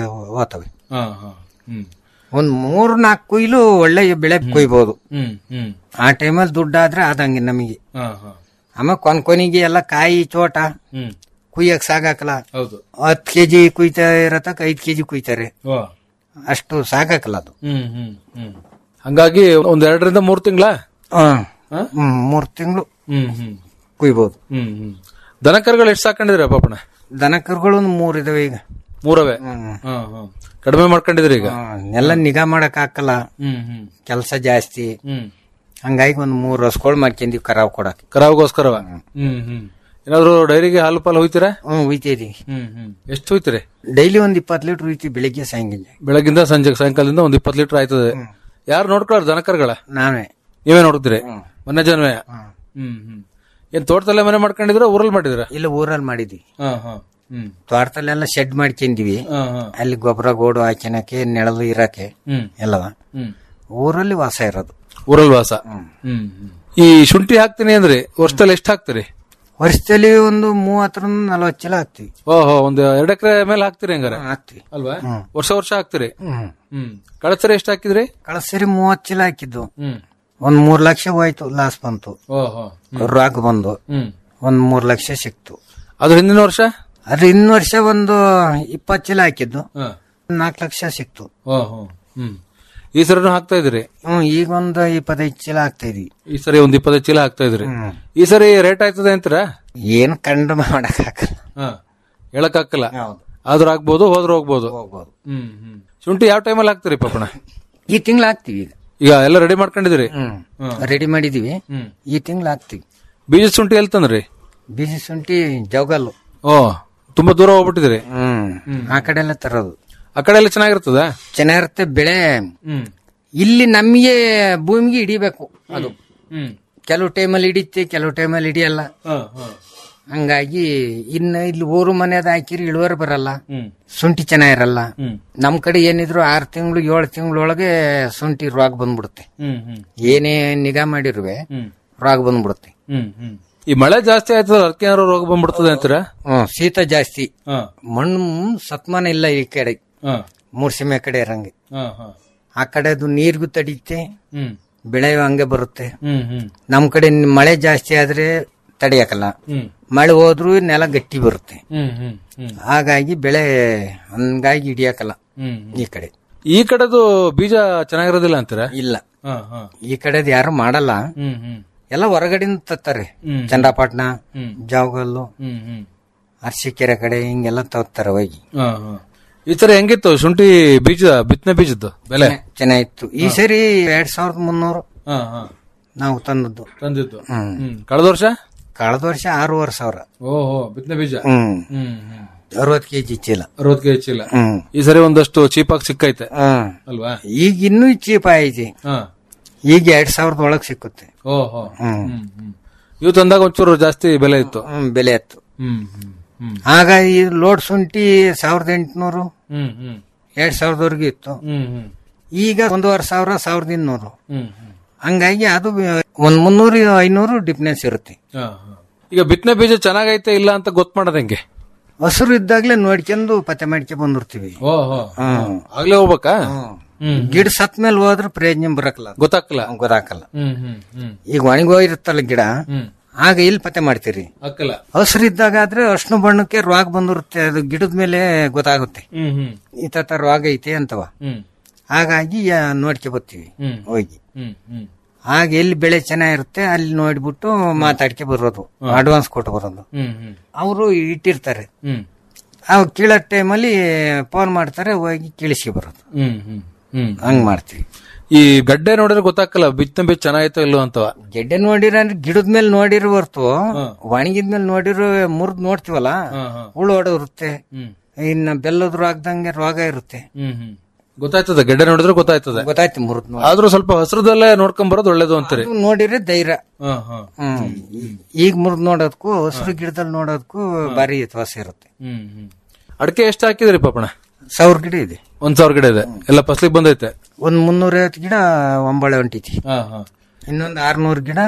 ಹೋತವೆ ಹಾ ಹಾ ಹ್ಮ್ ಒಂದ್ ಮೂರ್ ನಾಲ್ಕು ಕುಯ್ಲು ಒಳ್ಳೆ ಬೆಳೆ ಕೊಯ್ಬೋದು ಹ್ಮ್ ಹ್ಮ್ ಆ ಟೈಮಲ್ಲಿ ದುಡ್ಡಾದ್ರೆ ಆದಂಗೆ ನಮಗೆ ಹಾ ಹಾ ಆಮೇಲೆ ಕೊನ್ ಕೊನಿಗೆ ಎಲ್ಲ ಕಾಯಿ ಚೋಟ ಹ್ಮ್ ಕುಯ್ಯಕ್ ಸಾಕಾಕಲ್ಲ ಹೌದು ಹತ್ತು ಕೆಜಿ ಕುಯ್ತಾ ಇರತಕ್ಕ ಐದ್ ಕೆಜಿ ಕುಯ್ತಾರೆ ಓ ಅಷ್ಟು ಸಾಕಾಕಲ್ಲ ಅದು ಹ್ಮ್ ಹ್ಮ್ ಹ್ಮ್ ಹಂಗಾಗಿ ಒಂದ್ ಎರಡರಿಂದ ಮೂರ್ ತಿಂಗಳ ಹ್ಮ್. ಹಾ? ಹ್ಮ್ ಮೂರ್ ತಿಂಗಳು ಹ್ಮ್ ಹ್ಮ್ ಕುಯ್ಬೋದು ಹ್ಮ್ ಹ್ಮ್ ದನಕರುಗಳು ಎಷ್ಟು ಸಾಕೊಂಡಿದ್ರಿ ಪಾಪಣ ದನ ಕರುಗಳು ಒಂದು ಮೂರ್ ಇದಾವೆ ಈಗ ಮೂರವೇ ಹ್ಮ್. ಹಾ ಹಾ ಕಡಿಮೆ ಮಾಡ್ಕೊಂಡಿದ್ರಿ ಈಗ ಹ್ಮ್. ಎಲ್ಲ ನಿಗಾ ಮಾಡಕ್ ಹಾಕಲ್ಲ ಹ್ಮ್ ಹ್ಮ್ ಕೆಲಸ ಜಾಸ್ತಿ ಹ್ಮ್ ಹಂಗಾಗಿ ಒಂದ್ ಮೂರ್ ರಸ್ಕೊಳ್ ಮಾಡ್ಕೊಂಡಿ ಕರಾವ್ ಕೊಡಕ್ ಕರಾವಗೋಸ್ಕರವ ಹ್ಮ್ ಹ್ಮ್ ಏನಾದ್ರು ಡೈರಿಗೆ ಹಾಲು ಪಾಲು ಹೋಯ್ತೀರಾ ಹ್ಮ್ ಉಯ್ತಿದೀವಿ ಹ್ಮ್ ಹ್ಮ್ ಎಷ್ಟು ಹೋಯ್ತೀರಿ ಡೈಲಿ ಒಂದ್ ಇಪ್ಪತ್ತು ಲೀಟರ್ ಉಯ್ತೀವಿ ಬೆಳಿಗ್ಗೆ ಸಾಯಂಕಾಲ ಬೆಳಗಿಂದ ಸಂಜೆ ಸಾಯಂಕಾಲದಿಂದ ಒಂದ್ ಇಪ್ಪತ್ತು ಲೀಟರ್ ಆಯ್ತದೆ ಯಾರು ನೋಡ್ಕೊಳ್ಳಾರ ದನಕರುಗಳ ನಾವೇ ನೀವೇ ನೋಡ್ತೀರಿ ಮನೆ ಜನವೇ ಹ್ಮ್ ಹ್ಮ್ ಏನ್ ತೋಟದಲ್ಲೇ ಮನೆ ಮಾಡ್ಕೊಂಡಿದ್ರ ಊರಲ್ಲಿ ಮಾಡಿದ್ರ ಇಲ್ಲ ಊರಲ್ಲಿ ಮಾಡಿದ್ವಿ ಹಾ ಹಾ ಹ್ಮ್ ತೋಟದಲ್ಲೆಲ್ಲ ಶೆಡ್ ಮಾಡ್ಕೊಂಡಿವಿ ಹಾ ಹಾ ಅಲ್ಲಿ ಗೊಬ್ಬರ ಗೋಡು ಹಾಕಿನಕ್ಕೆ ನೆಳಲು ಇರಕ್ಕೆ ಹ್ಮ್ ಎಲ್ಲವ ಹ್ಮ್ ಊರಲ್ಲಿ ವಾಸ ಇರೋದು ಊರಲ್ಲಿ ವಾಸ ಹ್ಮ್ ಹ್ಮ್. ಈ ಶುಂಠಿ ಹಾಕ್ತೀನಿ ಅಂದ್ರೆ ವರ್ಷದಲ್ಲಿ ಎಷ್ಟು ಹಾಕ್ತೀರಿ ವರ್ಷದಲ್ಲಿ ಒಂದು ಮೂವತ್ತರಿಂದ ನಲವತ್ತು ಚೀಲ ಹಾಕ್ತಿವಿ ಓಹೋ ಒಂದು ಎರಡ್ ಎಕರೆ ಮೇಲೆ ಹಾಕ್ತೀರಿ ಹಂಗಾರೆ ಹಾಕ್ತಿವಿ ಅಲ್ವಾ ವರ್ಷ ವರ್ಷ ಹಾಕ್ತೀರಿ ಹ್ಮ್ ಹ್ಮ್ ಕಳಸರಿ ಎಷ್ಟು ಹಾಕಿದ್ರಿ ಕಳೆದ ಸರಿ ಮೂವತ್ತು ಚೀಲ ಹಾಕಿದ್ದು ಹ್ಮ್ ಒಂದ್ ಮೂರ್ ಲಕ್ಷ ಹೋಯ್ತು ಲಾಸ್ ಬಂತು ಓಹೋ ರಾಕ್ ಬಂದು ಹ್ಮ್ ಒಂದ್ ಮೂರ್ ಲಕ್ಷ ಸಿಕ್ತು ಅದ್ರ ಹಿಂದಿನ ವರ್ಷ ಅದ್ರ ಇನ್ ವರ್ಷ ಒಂದು ಇಪ್ಪತ್ತು ಚೀಲ ಹಾಕಿದ್ದು ಹಾ ನಾಲ್ಕು ಲಕ್ಷ ಸಿಕ್ತು ಓಹೋ ಹ್ಮ್ ಈ ಸರಿನೂ ಹಾಕ್ತಾ ಇದ್ರಿ ಹ್ಮ್ ಈಗ ಒಂದು ಇಪ್ಪತ್ತೈದು ಚೀಲ ಹಾಕ್ತಾ ಇದೀವಿ ಈ ಸರಿ ಒಂದ್ ಇಪ್ಪತ್ತೈದು ಚೀಲ ಹಾಕ್ತಾ ಇದ್ರಿ ಹ್ಮ್. ಈ ಸರಿ ರೇಟ್ ಆಯ್ತದೆ ಅಂತೀರಾ ಏನ್ ಕಂಡು ಮಾಡಕ್ ಹಾಕಲ್ಲ ಹಾ ಹೇಳಕ್ ಹಾಕಲ್ಲ ಹೌದು ಆದ್ರೂ ಆಗ್ಬೋದು ಹೋದ್ರೂ ಹೋಗ್ಬೋದು ಹೋಗ್ಬೋದು ಹ್ಮ್ ಹ್ಮ್ ಶುಂಠಿ ಯಾವ ಟೈಮಲ್ಲಿ ಹಾಕ್ತೀರಿ ಪಾಪಣ ಈ ತಿಂಗಳು ಹಾಕ್ತಿವಿ ಈಗ ಈಗ ಎಲ್ಲ ರೆಡಿ ಮಾಡ್ಕೊಂಡಿದಿರಿ ಹ್ಮ್ ರೆಡಿ ಮಾಡಿದೀವಿ ಹ್ಮ್ ಈ ತಿಂಗಳು ಹಾಕ್ತಿವಿ ಬೀಜದ ಶುಂಠಿ ಎಲ್ಲಿ ತಂದ್ರಿ ಬೀಜ ಶುಂಠಿ ಜೋಗಲ್ಲು ಓ ತುಂಬಾ ದೂರ ಹೋಗ್ಬಿಟ್ಟಿದಿರಿ ಹ್ಮ್ ಆ ಕಡೆ ಎಲ್ಲ ತರೋದು ಆ ಕಡೆ ಎಲ್ಲ ಚೆನ್ನಾಗಿರ್ತದ ಚೆನ್ನಾಗಿರುತ್ತೆ ಬೆಳೆ ಹ್ಮ್ ಇಲ್ಲಿ ನಮಗೆ ಭೂಮಿಗೆ ಹಿಡಿಬೇಕು ಅದು ಹ್ಮ್ ಕೆಲವು ಟೈಮಲ್ಲಿ ಹಿಡಿಯುತ್ತೆ ಕೆಲವು ಟೈಮಲ್ಲಿ ಹಿಡಿಯಲ್ಲ ಹಾ ಹಾ ಹಂಗಾಗಿ ಇನ್ನು ಇಲ್ಲಿ ಊರು ಮನೆಯದ ಹಾಕಿರಿ ಇಳುವರಿ ಬರಲ್ಲ ಹ್ಮ್ ಶುಂಠಿ ಚೆನ್ನಾಗಿರಲ್ಲ ಹ್ಮ್ ನಮ್ ಕಡೆ ಏನಿದ್ರು ಆರು ತಿಂಗಳು ಏಳು ತಿಂಗಳೊಳಗೆ ಶುಂಠಿ ರೋಗ ಬಂದ್ಬಿಡುತ್ತೆ ಹ್ಮ್ ಹ್ಮ್ ಏನೇ ನಿಗಾ ಮಾಡಿರುವೆ ಹ್ಮ್ ರೋಗ ಬಂದ್ಬಿಡುತ್ತೆ ಹ್ಮ್ ಹ್ಮ್ ಈ ಮಳೆ ಜಾಸ್ತಿ ಆಯ್ತದ ಅದಕ್ಕೆ ಏನಾರು ರೋಗ ಬಂದ್ಬಿಡ್ತದೆ ಅಂತೀರಾ ಹ್ಮ್ ಶೀತ ಜಾಸ್ತಿ ಹಾ ಮಣ್ಣು ಸತ್ಮಾನ ಇಲ್ಲ ಈ ಕಡೆ ಹಾ ಮೂರ್ಸಿಮೆ ಕಡೆ ಇರಂಗೆ ಹಾ ಹಾ ಆ ಕಡೆದು ನೀರ್ಗೂ ತಡಿಯುತ್ತೆ ಹ್ಮ್ ಬೆಳೆ ಹಂಗೆ ಬರುತ್ತೆ ಹ್ಮ್ ಹ್ಮ್ ನಮ್ ಕಡೆ ಮಳೆ ಜಾಸ್ತಿ ಆದ್ರೆ ತಡೆಯಕಲ್ಲ ಹ್ಮ್ ಮಳೆ ಹೋದ್ರೂ ನೆಲ ಗಟ್ಟಿ ಬರುತ್ತೆ ಹ್ಮ್ ಹ್ಮ್ ಹ್ಮ್ ಹಾಗಾಗಿ ಬೆಳೆ ಹಂಗಾಗಿ ಹಿಡಿಯಕಲ್ಲ ಹ್ಮ್ ಈ ಕಡೆ ಈ ಕಡೆದು ಬೀಜ ಚೆನ್ನಾಗಿರೋದಿಲ್ಲ ಅಂತೀರಾ ಇಲ್ಲ ಹಾ ಹಾ ಈ ಕಡೆದು ಯಾರು ಮಾಡಲ್ಲ ಹ್ಮ್ ಹ್ಮ್ ಎಲ್ಲ ಹೊರಗಡೆಯಿಂದ ತತ್ತಾರೆ ಹ್ಮ್. ಚಂದ್ರಪಟ್ಟಣ ಹ್ಮ್. ಜಾವಗಲ್ಲು ಹ್ಮ್ ಹ್ಮ್ ಅರಸೀಕೆರೆ ಕಡೆ ಹಿಂಗೆಲ್ಲ ತರ್ತಾರೆ ಹೋಗಿ ಹಾ ಹಾ ಈ ಸರಿ ಹೆಂಗಿತ್ತು ಶುಂಠಿ ಬೀಜ ಬಿತ್ತನೆ ಬೀಜದ್ದು ಬೆಲೆ ಚೆನ್ನಾಗಿತ್ತು ಈ ಸರಿ ಎರಡ್ ಸಾವಿರದ ಮುನ್ನೂರು ಹಾ ಹಾ ನಾವು ತಂದದ್ದು ತಂದಿದ್ದು ಹ್ಮ್. ಹ್ಮ್ ಕಳೆದ ವರ್ಷ ಕಳೆದ ವರ್ಷ ಆರೂವರೆ ಸಾವಿರ ಓಹೋ ಬಿತ್ತನೆ ಬೀಜ ಹ್ಮ್ ಹ್ಮ್ ಹ್ಮ್ ಅರವತ್ತು ಕೆಜಿ ಚೀಲ ಅರವತ್ತು ಕೆಜಿ ಚೀಲ ಹ್ಮ್ ಈ ಸರಿ ಒಂದಷ್ಟು ಚೀಪಾಗಿ ಸಿಕ್ಕೈತೆ ಹ್ಮ್ ಅಲ್ವಾ ಈಗ ಇನ್ನೂ ಚೀಪ್ ಐತಿ ಹಾ ಈಗ ಎರಡ್ ಸಾವಿರದ ಒಳಗ್ ಸಿಕ್ಕುತ್ತೆ ಓಹೋ ಹ್ಮ್. ಹ್ಮ್ ಹ್ಮ್ ಇವು ತಂದಾಗ ಒಂಚೂರು ಜಾಸ್ತಿ ಬೆಲೆ ಇತ್ತು ಹ್ಮ್ ಬೆಲೆ ಹತ್ತು ಹ್ಮ್ ಹ್ಮ್ ಹ್ಮ್ ಆಗ ಈ ಲೋಡ್ ಶುಂಠಿ ಸಾವಿರದ ಎಂಟುನೂರು ಹ್ಮ್ ಹ್ಮ್ ಎರಡ್ ಸಾವಿರದವರೆಗೂ ಇತ್ತು ಹ್ಮ್ ಹ್ಮ್ ಈಗ ಒಂದೂವರೆ ಸಾವಿರ ಸಾವಿರದ ಇನ್ನೂರು ಹ್ಮ್ ಹ್ಮ್ ಹಂಗಾಗಿ ಅದು ಒಂದ್ ಮುನ್ನೂರು ಐನೂರು ಡಿಫ್ರೆನ್ಸ್ ಇರುತ್ತೆ ಹಾ, ಹಾ. ಈಗ ಬಿತ್ತನೆ ಬೀಜ ಚೆನ್ನಾಗೈತೆ ಇಲ್ಲ ಅಂತ ಗೊತ್ತ ಮಾಡೋದ್ ಹೆಂಗೆ ಹಸಿರು ಇದ್ದಾಗ್ಲೇ ನೋಡ್ಕೊಂಡು ಪತ್ತೆ ಮಾಡ್ಕೆ ಬಂದಿರ್ತೀವಿ ಓಹೋ ಹ್ಮ್ ಆಗ್ಲೇ ಹೋಗ್ಬೇಕಾ ಗಿಡ ಸತ್ ಮೇಲೆ ಹೋದ್ರೆ ಪ್ರಯೋಜನ ಬರಕಲ್ಲ ಅದು. ಗೊತ್ತಾಗ್ಲ ಗೊತ್ತಾಗಲ್ಲ ಹ್ಮ್ ಹ್ಮ್ ಹ್ಮ್ ಈಗ ಒಣಗೋಗಿರುತ್ತಲ್ಲ ಗಿಡ ಹ್ಮ್ ಆಗ ಇಲ್ಲಿ ಪತ್ತೆ ಮಾಡ್ತೀರಿ ಅಕ್ಕಲ್ಲ ಹಸಿರಿದ್ದಾಗ ಆದ್ರೆ ಅರ್ಶಿನ ಬಣ್ಣಕ್ಕೆ ರೋಗ ಬಂದಿರುತ್ತೆ ಅದು ಗಿಡದ ಮೇಲೆ ಗೊತ್ತಾಗುತ್ತೆ ಹ್ಮ್ ಹ್ಮ್ ಈ ತರ ರೋಗ ಐತೆ ಅಂತವ ಹ್ಮ್ ಹಾಗಾಗಿ ಆ, ನೋಡ್ಕೆ ಬರ್ತೀವಿ ಹ್ಮ್. ಹೋಗಿ ಹ್ಮ್ ಹ್ಮ್ ಆಗ ಎಲ್ಲಿ ಬೆಳೆ ಚೆನ್ನಾಗಿರುತ್ತೆ ಅಲ್ಲಿ ನೋಡ್ಬಿಟ್ಟು ಮಾತಾಡ್ಕೆ ಬರೋದು ಅಡ್ವಾನ್ಸ್ ಕೊಟ್ಟು ಬರೋದು ಹ್ಮ್ ಹ್ಮ್ ಅವರು ಇಟ್ಟಿರ್ತಾರೆ ಹ್ಮ್ ಅವ್ ಕೀಳೋ ಟೈಮಲ್ಲಿ ಫೋನ್ ಮಾಡ್ತಾರೆ ಹೋಗಿ ಕೀಳಿಸಿ ಬರೋದು ಹ್ಮ್ ಹ್ಮ್ ಹ್ಮ್ ಹಂಗ್ ಮಾಡ್ತೀವಿ ಈ ಗಡ್ಡೆ ನೋಡಿದ್ರೆ ಗೊತ್ತಾಗಲ್ಲ ಬಿತ್ತ ಬಿತ್ ಚೆನ್ನಾಗಿತ್ತೋ ಇಲ್ಲೋ ಅಂತವ ಗೆಡ್ಡೆ ನೋಡಿರ ಅಂದ್ರೆ ಗಿಡದ ಮೇಲೆ ನೋಡಿರೋ ಹೊರ್ತು ಒಣಗಿದ ಮೇಲೆ ನೋಡಿರೋ ಮುರಿದ್ ನೋಡ್ತೀವಲ್ಲ ಹುಳು ಹೊಡೋರುತ್ತೆ ಹ್ಮ್ ಇನ್ನ ಬೆಲ್ಲದ ರೋಗದಂಗೆ ರೋಗ ಇರುತ್ತೆ ಹ್ಮ್ ಹ್ಮ್ ಗೊತ್ತಾಯ್ತದ ಗೆಡ್ಡೆ ನೋಡಿದ್ರೆ ಗೊತ್ತಾಯ್ತದೆ ಗೊತ್ತಾಯ್ತು ಮುರಿದ್ ನೋಡಿ ಆದ್ರೂ ಸ್ವಲ್ಪ ಹಸ್ರದಲ್ಲೇ ನೋಡ್ಕೊಂಡ್ ಬರೋದು ಒಳ್ಳೇದು ಅಂತೀರಿ ಅದು ನೋಡಿದ್ರೆ ಧೈರ್ಯ ಹಾ ಹಾ ಹ್ಮ್ ಈಗ ಮುರಿದ್ ನೋಡೋದಕ್ಕೂ ಹಸಿರು ಗಿಡದಲ್ಲಿ ನೋಡೋದಕ್ಕೂ ಭಾರಿ ವ್ಯತ್ಯಾಸ ಇರುತ್ತೆ ಹ್ಮ್ ಹ್ಮ್ ಅಡಕೆ ಎಷ್ಟು ಹಾಕಿದ್ರಿ ಪಾಪಣ ಸಾವಿರ ಗಿಡ ಇದೆ ಒಂದ್ ಸಾವಿರ ಗಿಡ ಇದೆ ಎಲ್ಲ ಫಸ್ಲಿಗೆ ಬಂದೈತೆ ಒಂದ್ ಮುನ್ನೂರೈವತ್ತು ಗಿಡ ಒಂಬಳೆ ಹೊಂಟೈತಿ ಹಾ ಹಾ ಇನ್ನೊಂದು ಆರ್ನೂರು ಗಿಡ